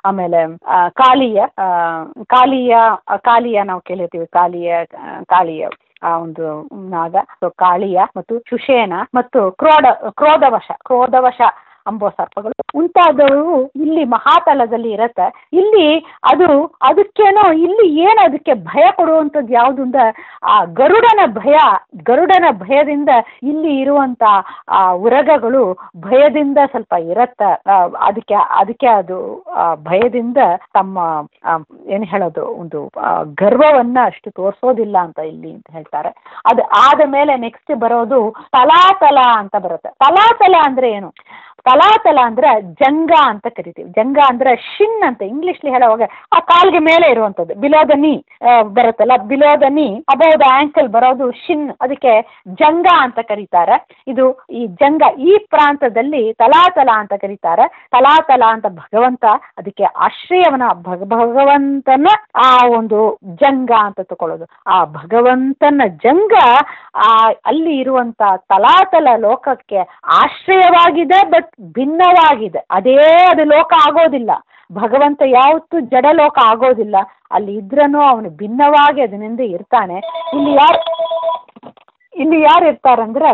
ಆಮೇಲೆ ಆ, ಕಾಳಿಯ ಆ, ಕಾಳಿಯ ಆ, ಕಾಳಿಯ ನಾವು ಕೇಳಿರ್ತೀವಿ ಕಾಳಿಯ ಆ, ಕಾಳಿಯ ಆ ಒಂದು ನಾಗ ಸೊ ಕಾಳಿಯ ಮತ್ತು ಸುಷೇನ ಮತ್ತು ಕ್ರೋಧ ಕ್ರೋಧವಶ ಕ್ರೋಧವಶ ಅಂಬೋ ಸರ್ಪಗಳು ಮುಂತಾದವು ಇಲ್ಲಿ ಮಹಾತಲದಲ್ಲಿ ಇರತ್ತೆ ಇಲ್ಲಿ ಅದು ಅದಕ್ಕೇನೋ ಇಲ್ಲಿ ಏನು ಅದಕ್ಕೆ ಭಯ ಕೊಡುವಂಥದ್ದು ಯಾವುದು ಅಂದ್ರೆ ಆ ಗರುಡನ ಭಯ ಗರುಡನ ಭಯದಿಂದ ಇಲ್ಲಿ ಇರುವಂತ ಆ ಉರಗಗಳು ಭಯದಿಂದ ಸ್ವಲ್ಪ ಇರತ್ತ ಆ, ಅದಕ್ಕೆ ಅದಕ್ಕೆ ಅದು ಆ, ಭಯದಿಂದ ತಮ್ಮ ಆ, ಏನ್ ಹೇಳೋದು ಒಂದು ಆ, ಗರ್ವವನ್ನ ಅಷ್ಟು ತೋರಿಸೋದಿಲ್ಲ ಅಂತ ಇಲ್ಲಿ ಅಂತ ಹೇಳ್ತಾರೆ ಅದು ಆದ ಮೇಲೆ ನೆಕ್ಸ್ಟ್ ಬರೋದು ತಲಾತಲ ಅಂತ ಬರುತ್ತೆ ತಲಾತಲ ಅಂದ್ರೆ ಏನು ತಲಾತಲ ಅಂದ್ರೆ ಜಂಗ ಅಂತ ಕರಿತೀವಿ ಜಂಗ ಅಂದ್ರೆ ಶಿನ್ ಅಂತ ಇಂಗ್ಲಿಷ್ಲಿ ಹೇಳುವಾಗ ಆ ಕಾಲ್ಗೆ ಮೇಲೆ ಇರುವಂತದ್ದು ಬಿಲೋ ದ ನೀ ಬರುತ್ತಲ್ಲ below the knee above the ankle ಬರೋದು ಶಿನ್ ಅದಕ್ಕೆ ಜಂಗ ಅಂತ ಕರೀತಾರೆ ಇದು ಈ ಜಂಗ ಈ ಪ್ರಾಂತದಲ್ಲಿ ತಲಾತಲ ಅಂತ ಕರೀತಾರೆ ತಲಾತಲ ಅಂತ ಭಗವಂತ ಅದಕ್ಕೆ ಆಶ್ರಯವನ ಭಗ ಭಗವಂತನ ಆ ಒಂದು ಜಂಗ ಅಂತ ತಕೊಳ್ಳೋದು ಆ ಭಗವಂತನ ಜಂಗ ಆ ಅಲ್ಲಿ ಇರುವಂತ ತಲಾತಲ ಲೋಕಕ್ಕೆ ಆಶ್ರಯವಾಗಿದೆ ಬಟ್ ಭಿನ್ನವಾಗಿದೆ ಅದೇ ಅದು ಲೋಕ ಆಗೋದಿಲ್ಲ ಭಗವಂತ ಯಾವತ್ತೂ ಜಡಲೋಕ ಆಗೋದಿಲ್ಲ ಅಲ್ಲಿ ಇದ್ರನು ಅವನು ಭಿನ್ನವಾಗಿ ಅದರಿಂದ ಇರ್ತಾನೆ ಇಲ್ಲಿ ಯಾರು ಇಲ್ಲಿ ಯಾರು ಇರ್ತಾರಂದ್ರೆ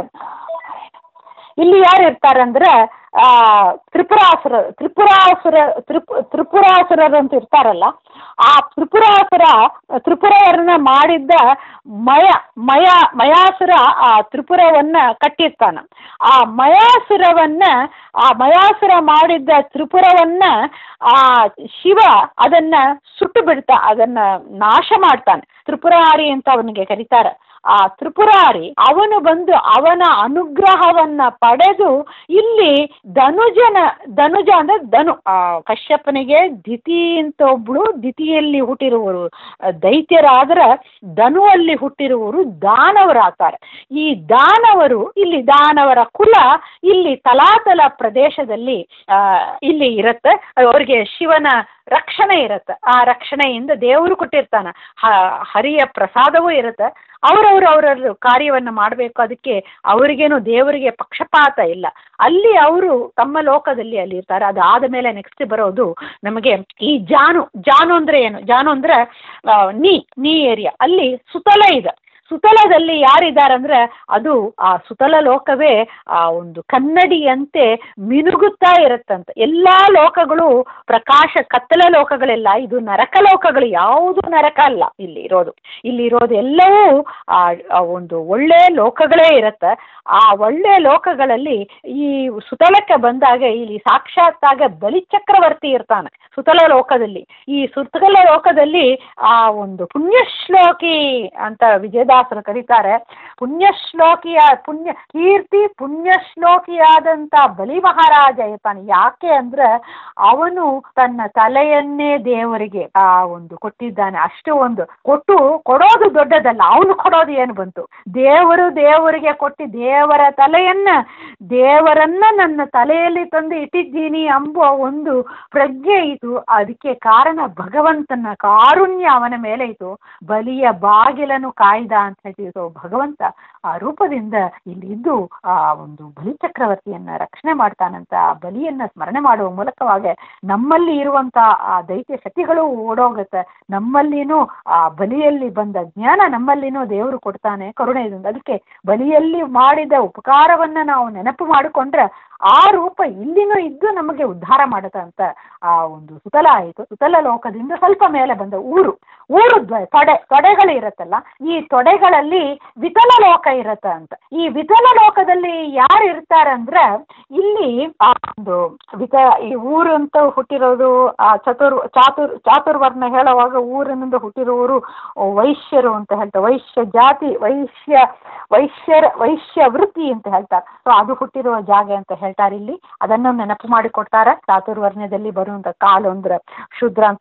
ಇಲ್ಲಿ ಯಾರು ಇರ್ತಾರಂದ್ರೆ ಆ ತ್ರಿಪುರಾಸುರ ತ್ರಿಪುರಾಸುರ ತ್ರಿಪು ತ್ರಿಪುರಾಸುರರು ಅಂತ ಇರ್ತಾರಲ್ಲ ಆ ತ್ರಿಪುರಾಸುರ ತ್ರಿಪುರವರನ್ನ ಮಾಡಿದ್ದ ಮಯ ಮಯ ಮಯಾಸುರ ಆ ತ್ರಿಪುರವನ್ನ ಕಟ್ಟಿರ್ತಾನ ಆ ಮಯಾಸುರವನ್ನ ಆ ಮಯಾಸುರ ಮಾಡಿದ್ದ ತ್ರಿಪುರವನ್ನ ಆ ಶಿವ ಅದನ್ನ ಸುಟ್ಟು ಬಿಡ್ತಾ ಅದನ್ನ ನಾಶ ಮಾಡ್ತಾನೆ ತ್ರಿಪುರಾರಿ ಅಂತ ಅವನಿಗೆ ಕರೀತಾರೆ ಆ ತ್ರಿಪುರಾರಿ ಅವನು ಬಂದು ಅವನ ಅನುಗ್ರಹವನ್ನ ಪಡೆದು ಇಲ್ಲಿ ಧನುಜನ ಧನುಜ ಅಂದ್ರೆ ಧನು ಆ ಕಶ್ಯಪನಿಗೆ ದಿತಿ ಅಂತ ಒಬ್ಳು ದಿತಿಯಲ್ಲಿ ಹುಟ್ಟಿರುವರು ಆ, ದೈತ್ಯರಾದ್ರ ಧನುವಲ್ಲಿ ಹುಟ್ಟಿರುವರು ದಾನವರಾಗ್ತಾರೆ ಈ ದಾನವರು ಇಲ್ಲಿ ದಾನವರ ಕುಲ ಇಲ್ಲಿ ತಲಾತಲ ಪ್ರದೇಶದಲ್ಲಿ ಆ, ಇಲ್ಲಿ ಇರುತ್ತೆ ಅವರಿಗೆ ಶಿವನ ರಕ್ಷಣೆ ಇರುತ್ತೆ ಆ ರಕ್ಷಣೆಯಿಂದ ದೇವರು ಕೊಟ್ಟಿರ್ತಾನ ಹ- ಹರಿಯ ಪ್ರಸಾದವೂ ಇರುತ್ತೆ ಅವರವರು ಅವರವರು ಕಾರ್ಯವನ್ನು ಮಾಡಬೇಕು ಅದಕ್ಕೆ ಅವರಿಗೇನು ದೇವರಿಗೆ ಪಕ್ಷಪಾತ ಇಲ್ಲ ಅಲ್ಲಿ ಅವರು ತಮ್ಮ ಲೋಕದಲ್ಲಿ ಅಲ್ಲಿ ಇರ್ತಾರೆ ಅದಾದ ಮೇಲೆ ನೆಕ್ಸ್ಟ್ ಬರೋದು ನಮಗೆ ಈ ಜಾನು ಜಾನು ಅಂದ್ರೆ ಏನು ಜಾನು ಅಂದ್ರೆ ಆ, ನೀ ನೀ ಏರಿಯಾ ಅಲ್ಲಿ ಸುತಲ ಇದೆ ಸುತಲದಲ್ಲಿ ಯಾರಿದ್ದಾರಂದ್ರೆ ಅದು ಆ ಸುತಲ ಲೋಕವೇ ಆ ಒಂದು ಕನ್ನಡಿಯಂತೆ ಮಿನುಗುತ್ತಾ ಇರುತ್ತಂತೆ ಎಲ್ಲಾ ಲೋಕಗಳು ಪ್ರಕಾಶ ಕತ್ತಲ ಲೋಕಗಳೆಲ್ಲ ಇದು ನರಕ ಲೋಕಗಳು ಯಾವುದು ನರಕ ಅಲ್ಲ ಇಲ್ಲಿ ಇರೋದು ಇಲ್ಲಿ ಇರೋದು ಎಲ್ಲವೂ ಆ ಆ ಒಂದು ಒಳ್ಳೆ ಲೋಕಗಳೇ ಇರುತ್ತೆ ಆ ಒಳ್ಳೆ ಲೋಕಗಳಲ್ಲಿ ಈ ಸುತಲಕ್ಕೆ ಬಂದಾಗ ಇಲ್ಲಿ ಸಾಕ್ಷಾತ್ತಾಗ ಬಲಿಚಕ್ರವರ್ತಿ ಇರ್ತಾನೆ ಸುತಲ ಲೋಕದಲ್ಲಿ ಈ ಸುತಲ ಲೋಕದಲ್ಲಿ ಆ ಒಂದು ಪುಣ್ಯಶ್ಲೋಕಿ ಅಂತ ವಿಜಯದಾಸರು ಕರೀತಾರೆ ಪುಣ್ಯಶ್ಲೋಕಿಯ ಪುಣ್ಯ ಕೀರ್ತಿ ಪುಣ್ಯಶ್ಲೋಕಿಯಾದಂಥ ಬಲಿ ಮಹಾರಾಜ ಇರ್ತಾನೆ ಯಾಕೆ ಅಂದ್ರೆ ಅವನು ತನ್ನ ತಲೆಯನ್ನೇ ದೇವರಿಗೆ ಆ ಒಂದು ಕೊಟ್ಟಿದ್ದಾನೆ ಅಷ್ಟು ಒಂದು ಕೊಟ್ಟು ಕೊಡೋದು ದೊಡ್ಡದಲ್ಲ ಅವನು ಕೊಡೋದು ಏನು ಬಂತು ದೇವರು ದೇವರಿಗೆ ಕೊಟ್ಟು ದೇವರ ತಲೆಯನ್ನ ದೇವರನ್ನ ನನ್ನ ತಲೆಯಲ್ಲಿ ತಂದು ಇಟ್ಟಿದ್ದೀನಿ ಎಂಬ ಒಂದು ಪ್ರಜ್ಞೆ ಇತ್ತು ಅದಕ್ಕೆ ಕಾರಣ ಭಗವಂತನ ಕಾರುಣ್ಯ ಅವನ ಮೇಲೆ ಇತ್ತು ಬಲಿಯ ಬಾಗಿಲನ್ನು ಕಾಯ್ದ ಅಂತ ಹೇಳ್ತೀವಿ ಸೊ ಭಗವಂತ ಆ ರೂಪದಿಂದ ಇಲ್ಲಿ ಇದ್ದು ಆ ಒಂದು ಬಲಿ ಚಕ್ರವರ್ತಿಯನ್ನ ರಕ್ಷಣೆ ಮಾಡ್ತಾನಂತ ಆ ಬಲಿಯನ್ನ ಸ್ಮರಣೆ ಮಾಡುವ ಮೂಲಕವಾಗಿ ನಮ್ಮಲ್ಲಿ ಇರುವಂತ ಆ ದೈತ್ಯ ಶಕ್ತಿಗಳು ಓಡೋಗುತ್ತೆ ನಮ್ಮಲ್ಲಿನೂ ಆ ಬಲಿಯಲ್ಲಿ ಬಂದ ಜ್ಞಾನ ನಮ್ಮಲ್ಲಿನೂ ದೇವರು ಕೊಡ್ತಾನೆ ಕರುಣೆಯಿಂದ ಅದಕ್ಕೆ ಬಲಿಯಲ್ಲಿ ಮಾಡಿದ ಉಪಕಾರವನ್ನ ನಾವು ನೆನಪು ಮಾಡಿಕೊಂಡ್ರೆ ಆ ರೂಪ ಇಲ್ಲಿನೂ ಇದ್ದು ನಮಗೆ ಉದ್ಧಾರ ಮಾಡುತ್ತೆ ಅಂತ ಆ ಒಂದು ಸುತಲ ಆಯಿತು ಸುತಲ ಲೋಕದಿಂದ ಸ್ವಲ್ಪ ಮೇಲೆ ಬಂದ ಊರು ಊರು ದ್ವ- ತೊಡೆ ತೊಡೆಗಳು ಇರುತ್ತಲ್ಲ ಈ ತೊಡೆಗಳಲ್ಲಿ ವಿತಲ ಲೋಕ ಇರತ್ತೆ ಅಂತ ಈ ವಿತಲ ಲೋಕದಲ್ಲಿ ಯಾರು ಇರ್ತಾರೆ ಅಂದ್ರೆ ಇಲ್ಲಿ ಆ ಒಂದು ವಿತ ಈ ಊರು ಅಂತ ಹುಟ್ಟಿರೋದು ಆ ಚತುರ್ ಚಾತುರ್ ಚಾತುರ್ವರ್ಣ ಹೇಳುವಾಗ ಊರಿನಿಂದ ಹುಟ್ಟಿರುವವರು ವೈಶ್ಯರು ಅಂತ ಹೇಳ್ತಾರೆ ವೈಶ್ಯ ಜಾತಿ ವೈಶ್ಯ ವೈಶ್ಯರ ವೈಶ್ಯ ವೃತ್ತಿ ಅಂತ ಹೇಳ್ತಾರೆ ಸೊ ಅದು ಹುಟ್ಟಿರುವ ಜಾಗ ಅಂತ ಹೇಳ್ತಾರೆ ಇಲ್ಲಿ ಅದನ್ನು ನೆನಪು ಮಾಡಿ ಕೊಡ್ತಾರೆ ಚಾತುರ್ವರ್ಣ್ಯದಲ್ಲಿ ಬರುವಂತ ಕಾಲು ಅಂದ್ರೆ ಶೂದ್ರ ಅಂತ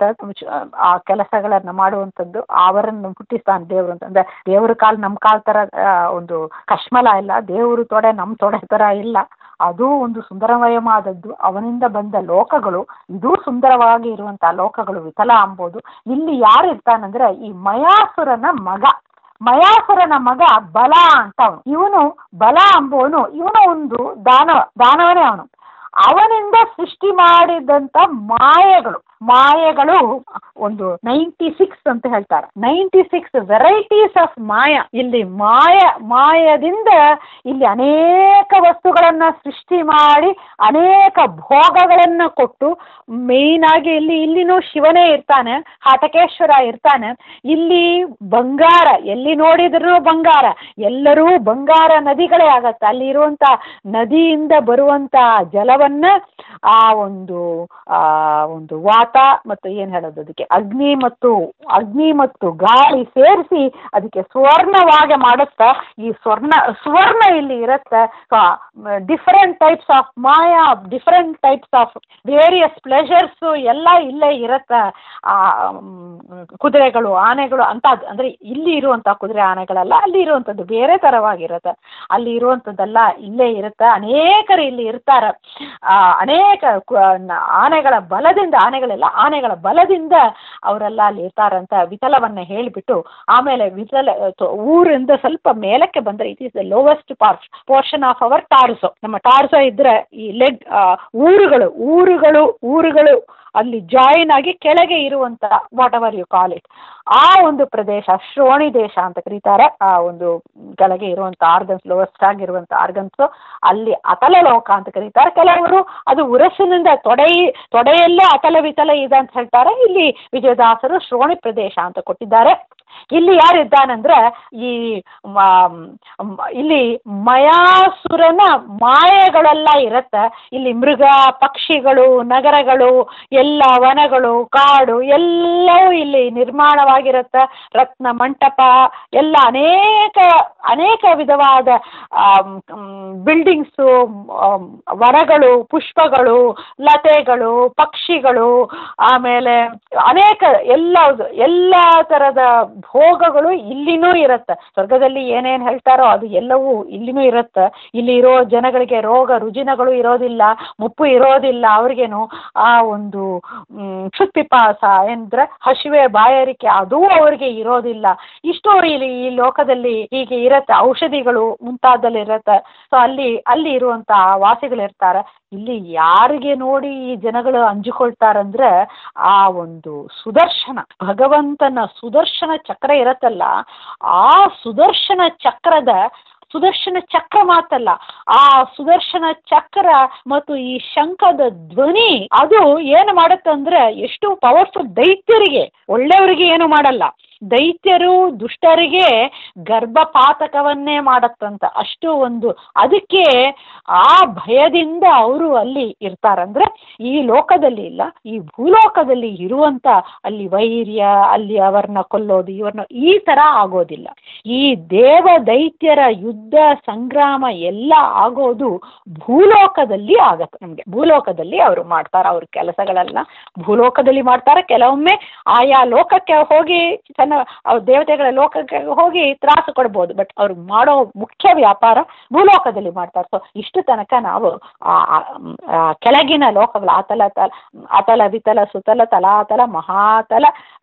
ಆ ಕೆಲಸಗಳನ್ನ ಮಾಡುವಂಥದ್ದು ಅವರನ್ನು ಹುಟ್ಟಿಸ್ತಾನೆ ದೇವರು ಅಂತ ಅಂದ್ರೆ ದೇವ್ರ ಕಾಲ್ ನಮ್ಮ ಕಾಲ್ ತರ ಆ, ಒಂದು ಕಶ್ಮಲ ಇಲ್ಲ ದೇವರು ತೊಡೆ ನಮ್ಮ ತೊಡೆ ತರ ಇಲ್ಲ ಅದು ಒಂದು ಸುಂದರಮಯವಾದದ್ದು ಅವನಿಂದ ಬಂದ ಲೋಕಗಳು ಇದು ಸುಂದರವಾಗಿ ಇರುವಂತಹ ಲೋಕಗಳು ವಿಫಲ ಅಂಬೋದು ಇಲ್ಲಿ ಯಾರು ಇರ್ತಾನಂದ್ರೆ ಈ ಮಯಾಸುರನ ಮಗ ಮಯಾಸುರನ ಮಗ ಬಲ ಅಂತ ಅವನು ಇವನು ಬಲ ಅಂಬೋನು ಇವನು ಒಂದು ದಾನವ ದಾನವನೇ ಅವನು ಅವನಿಂದ ಸೃಷ್ಟಿ ಮಾಡಿದಂತ ಮಾಯೆಗಳು ಮಾಯೆಗಳು ಒಂದು ನೈಂಟಿ ಸಿಕ್ಸ್ ಅಂತ ಹೇಳ್ತಾರೆ ನೈಂಟಿ ಸಿಕ್ಸ್ ವೆರೈಟೀಸ್ ಆಫ್ ಮಾಯ ಇಲ್ಲಿ ಮಾಯ ಮಾಯದಿಂದ ಇಲ್ಲಿ ಅನೇಕ ವಸ್ತುಗಳನ್ನ ಸೃಷ್ಟಿ ಮಾಡಿ ಅನೇಕ ಭೋಗಗಳನ್ನ ಕೊಟ್ಟು ಮೇಯ್ನ್ ಆಗಿ ಇಲ್ಲಿ ಇಲ್ಲಿನೂ ಶಿವನೇ ಇರ್ತಾನೆ ಹಾಟಕೇಶ್ವರ ಇರ್ತಾನೆ ಇಲ್ಲಿ ಬಂಗಾರ ಎಲ್ಲಿ ನೋಡಿದ್ರು ಬಂಗಾರ ಎಲ್ಲರೂ ಬಂಗಾರ ನದಿಗಳೇ ಆಗತ್ತೆ ಅಲ್ಲಿ ಇರುವಂತ ನದಿಯಿಂದ ಬರುವಂತ ಜಲವನ್ನ ಆ ಒಂದು ಆ ಒಂದು ವಾತ ಮತ್ತು ಏನು ಹೇಳೋದು ಅದಕ್ಕೆ ಅಗ್ನಿ ಮತ್ತು ಅಗ್ನಿ ಮತ್ತು ಗಾಳಿ ಸೇರಿಸಿ ಅದಕ್ಕೆ ಸ್ವರ್ಣವಾಗಿ ಮಾಡುತ್ತಾ ಈ ಸ್ವರ್ಣ ಸುವರ್ಣ ಇಲ್ಲಿ ಇರುತ್ತೆ ಡಿಫರೆಂಟ್ ಟೈಪ್ಸ್ ಆಫ್ ಮಾಯಾ different types of various pleasures ಎಲ್ಲ ಇಲ್ಲೇ ಇರುತ್ತೆ ಆ ಮ್, ಕುದುರೆಗಳು ಆನೆಗಳು ಅಂತ ಅದ್- ಅಂದ್ರೆ ಇಲ್ಲಿ ಇರುವಂಥ ಕುದುರೆ ಆನೆಗಳಲ್ಲ ಅಲ್ಲಿ ಇರುವಂಥದ್ದು ಬೇರೆ ಥರವಾಗಿರುತ್ತೆ ಅಲ್ಲಿ ಇರುವಂಥದ್ದೆಲ್ಲ ಇಲ್ಲೇ ಇರುತ್ತೆ ಅನೇಕರು ಇಲ್ಲಿ ಇರ್ತಾರೆ ಆ, ಅನೇಕ ಕು- ನ- ಆನೆಗಳ ಬಲದಿಂದ ಆನೆಗಳೆಲ್ಲ ಆನೆಗಳ ಬಲದಿಂದ ಅವರೆಲ್ಲ ಅಲ್ಲಿ ಇರ್ತಾರಂತ ವಿತಲವನ್ನ ಹೇಳಿಬಿಟ್ಟು ಆಮೇಲೆ ವಿತಲ ತ- ಊರಿಂದ ಸ್ವಲ್ಪ ಮೇಲಕ್ಕೆ ಬಂದರೆ it is the lowest part portion of our torso ನಮ್ಮ ಟಾರ್ಸೋ ಇದ್ರೆ ಈ ಲೆಗ್ ಊರುಗಳು ಊರುಗಳು ಊರುಗಳು ಅಲ್ಲಿ ಜಾಯಿನ್ ಆಗಿ ಕೆಳಗೆ ಇರುವಂತ whatever you call it ಆ ಒಂದು ಪ್ರದೇಶ ಶ್ರೋಣಿ ದೇಶ ಅಂತ ಕರೀತಾರೆ ಆ ಒಂದು ಕೆಳಗೆ ಇರುವಂತ ಆರ್ಗನ್ಸ್ ಲೋವೆಸ್ಟ್ ಆಗಿರುವಂತ ಆರ್ಗನ್ಸ್ ಅಲ್ಲಿ ಅತಲ ಲೋಕ ಅಂತ ಕರೀತಾರೆ ಕೆಲವರು ಅದು ಉರಸಿನಿಂದ ತೊಡೆ ತೊಡೆಯಲ್ಲೇ ಅತಲ ವಿತಲ ಇದೆ ಅಂತ ಹೇಳ್ತಾರೆ ಇಲ್ಲಿ ವಿಜಯದಾಸರು ಶ್ರೋಣಿ ಪ್ರದೇಶ ಅಂತ ಕೊಟ್ಟಿದ್ದಾರೆ ಇಲ್ಲಿ ಯಾರಿದ್ದಾನಂದ್ರೆ ಈ ಮ- ಮ್- ಇಲ್ಲಿ ಮಯಾಸುರನ ಮಾಯೆಗಳೆಲ್ಲ ಇರುತ್ತೆ ಇಲ್ಲಿ ಮೃಗ ಪಕ್ಷಿಗಳು ನಗರಗಳು ಎಲ್ಲ ವನಗಳು ಕಾಡು ಎಲ್ಲವೂ ಇಲ್ಲಿ ನಿರ್ಮಾಣವಾಗಿರುತ್ತೆ ರತ್ನ ಮಂಟಪ ಎಲ್ಲ ಅನೇಕ ಅನೇಕ ವಿಧವಾದ ಬಿಲ್ಡಿಂಗ್ಸು ವನಗಳು ಪುಷ್ಪಗಳು ಲತೆಗಳು ಪಕ್ಷಿಗಳು ಆಮೇಲೆ ಅನೇಕ ಎಲ್ಲ ಎಲ್ಲ ಥರದ ಭೋಗಗಳು ಇಲ್ಲಿನೂ ಇರುತ್ತೆ ಸ್ವರ್ಗದಲ್ಲಿ ಏನೇನು ಹೇಳ್ತಾರೋ ಅದು ಎಲ್ಲವೂ ಇಲ್ಲಿನೂ ಇರುತ್ತೆ ಇಲ್ಲಿ ಇರೋ ಜನಗಳಿಗೆ ರೋಗ ರುಜಿನಗಳು ಇರೋದಿಲ್ಲ ಮುಪ್ಪು ಇರೋದಿಲ್ಲ ಅವ್ರಿಗೇನು ಆ ಒಂದು ಮ್, ಕ್ಷುತ್ಪಿಪಾಸ ಅಂದ್ರೆ ಹಸಿವೆ ಬಾಯಾರಿಕೆ ಅದೂ ಅವರಿಗೆ ಇರೋದಿಲ್ಲ ಇಷ್ಟು ಇಲ್ಲಿ ಈ ಲೋಕದಲ್ಲಿ ಹೀಗೆ ಇರುತ್ತೆ ಔಷಧಿಗಳು ಮುಂತಾದಲ್ಲಿ ಇರುತ್ತೆ ಸೊ ಅಲ್ಲಿ ಅಲ್ಲಿ ಇರುವಂತ ವಾಸಿಗಳಿರ್ತಾರೆ ಇಲ್ಲಿ ಯಾರಿಗೆ ನೋಡಿ ಈ ಜನಗಳು ಅಂಜಿಕೊಳ್ತಾರಂದ್ರೆ ಆ ಒಂದು ಸುದರ್ಶನ ಭಗವಂತನ ಸುದರ್ಶನ ಚಕ್ರ ಇರತ್ತಲ್ಲ ಆ ಸುದರ್ಶನ ಚಕ್ರದ ಸುದರ್ಶನ ಚಕ್ರ ಮಾತಲ್ಲ ಆ ಸುದರ್ಶನ ಚಕ್ರ ಮತ್ತು ಈ ಶಂಖದ ಧ್ವನಿ ಅದು ಏನು ಮಾಡುತ್ತಂದ್ರೆ ಎಷ್ಟು ಪವರ್ಫುಲ್ ದೈತ್ಯರಿಗೆ ಒಳ್ಳೆಯವರಿಗೆ ಏನು ಮಾಡಲ್ಲ ದೈತ್ಯರು ದುಷ್ಟರಿಗೆ ಗರ್ಭಪಾತಕವನ್ನೇ ಮಾಡತ್ತಂತ ಅಷ್ಟು ಒಂದು ಅದಕ್ಕೆ ಆ ಭಯದಿಂದ ಅವರು ಅಲ್ಲಿ ಇರ್ತಾರಂದ್ರೆ ಈ ಲೋಕದಲ್ಲಿ ಇಲ್ಲ ಈ ಭೂಲೋಕದಲ್ಲಿ ಇರುವಂತ ಅಲ್ಲಿ ವೈರ್ಯ ಅಲ್ಲಿ ಅವರನ್ನ ಕೊಲ್ಲೋದು ಇವ್ರನ್ನ ಈ ತರ ಆಗೋದಿಲ್ಲ ಈ ದೇವ ದೈತ್ಯರ ಯುದ್ಧ ಸಂಗ್ರಾಮ ಎಲ್ಲ ಆಗೋದು ಭೂಲೋಕದಲ್ಲಿ ಆಗತ್ತೆ ನಮಗೆ ಭೂಲೋಕದಲ್ಲಿ ಅವರು ಮಾಡ್ತಾರೆ ಅವ್ರ ಕೆಲಸಗಳೆಲ್ಲ ಭೂಲೋಕದಲ್ಲಿ ಮಾಡ್ತಾರೆ ಕೆಲವೊಮ್ಮೆ ಆಯಾ ಲೋಕಕ್ಕೆ ಹೋಗಿ ತನ್ನ ಅವ್ರ ದೇವತೆಗಳ ಲೋಕಕ್ಕೆ ಹೋಗಿ ತ್ರಾಸು ಕೊಡ್ಬೋದು ಬಟ್ ಅವ್ರು ಮಾಡೋ ಮುಖ್ಯ ವ್ಯಾಪಾರ ಭೂಲೋಕದಲ್ಲಿ ಮಾಡ್ತಾರೆ ಸೊ ಇಷ್ಟು ತನಕ ನಾವು ಆ ಆ, ಆ, ಕೆಳಗಿನ ಲೋಕಗಳು ಆತಲ ತಲ ಅತಲ ವಿತಲ ಸುತಲ ತಲಾತಲ ಮಹಾತಲ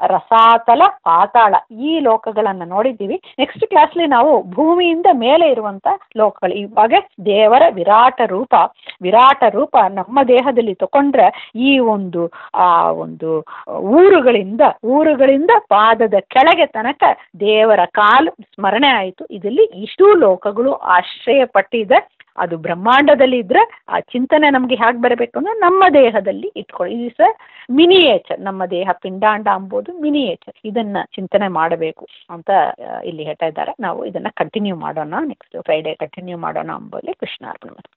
ರಸಾತಲ ಪಾತಾಳ ಈ ಲೋಕಗಳನ್ನು ನೋಡಿದ್ದೀವಿ ನೆಕ್ಸ್ಟ್ ಕ್ಲಾಸ್ಲಿ ನಾವು ಭೂಮಿಯಿಂದ ಮೇಲೆ ಇರುವಂತ ಲೋಕಗಳು ಇವಾಗ ದೇವರ ವಿರಾಟ ರೂಪ ವಿರಾಟ ರೂಪ ನಮ್ಮ ದೇಹದಲ್ಲಿ ತಗೊಂಡ್ರೆ ಈ ಒಂದು ಆ ಒಂದು ಊರುಗಳಿಂದ ಊರುಗಳಿಂದ ಪಾದದ ಕೆಳಗೆ ತನಕ ದೇವರ ಕಾಲು ಸ್ಮರಣೆ ಆಯಿತು ಇದರಲ್ಲಿ ಇಷ್ಟೂ ಲೋಕಗಳು ಆಶ್ರಯ ಪಟ್ಟಿದೆ ಅದು ಬ್ರಹ್ಮಾಂಡದಲ್ಲಿ ಇದ್ರೆ ಆ ಚಿಂತನೆ ನಮಗೆ ಹೇಗೆ ಬರಬೇಕು ಅಂದ್ರೆ ನಮ್ಮ ದೇಹದಲ್ಲಿ ಇಟ್ಕೊಳ್ಳಿ ಇದು ಸಹ ಮಿನಿಯೇಚರ್ ನಮ್ಮ ದೇಹ ಪಿಂಡಾಂಡ ಅಂಬೋದು ಮಿನಿಯೇಚರ್ ಇದನ್ನ ಚಿಂತನೆ ಮಾಡಬೇಕು ಅಂತ ಆ, ಇಲ್ಲಿ ಹೇಳ್ತಾ ಇದ್ದಾರೆ ನಾವು ಇದನ್ನ ಕಂಟಿನ್ಯೂ ಮಾಡೋಣ ನೆಕ್ಸ್ಟ್ ಫ್ರೈಡೆ ಕಂಟಿನ್ಯೂ ಮಾಡೋಣ ಅಂಬೋಲ್ಲಿ ಕೃಷ್ಣಾರ್ಪಣ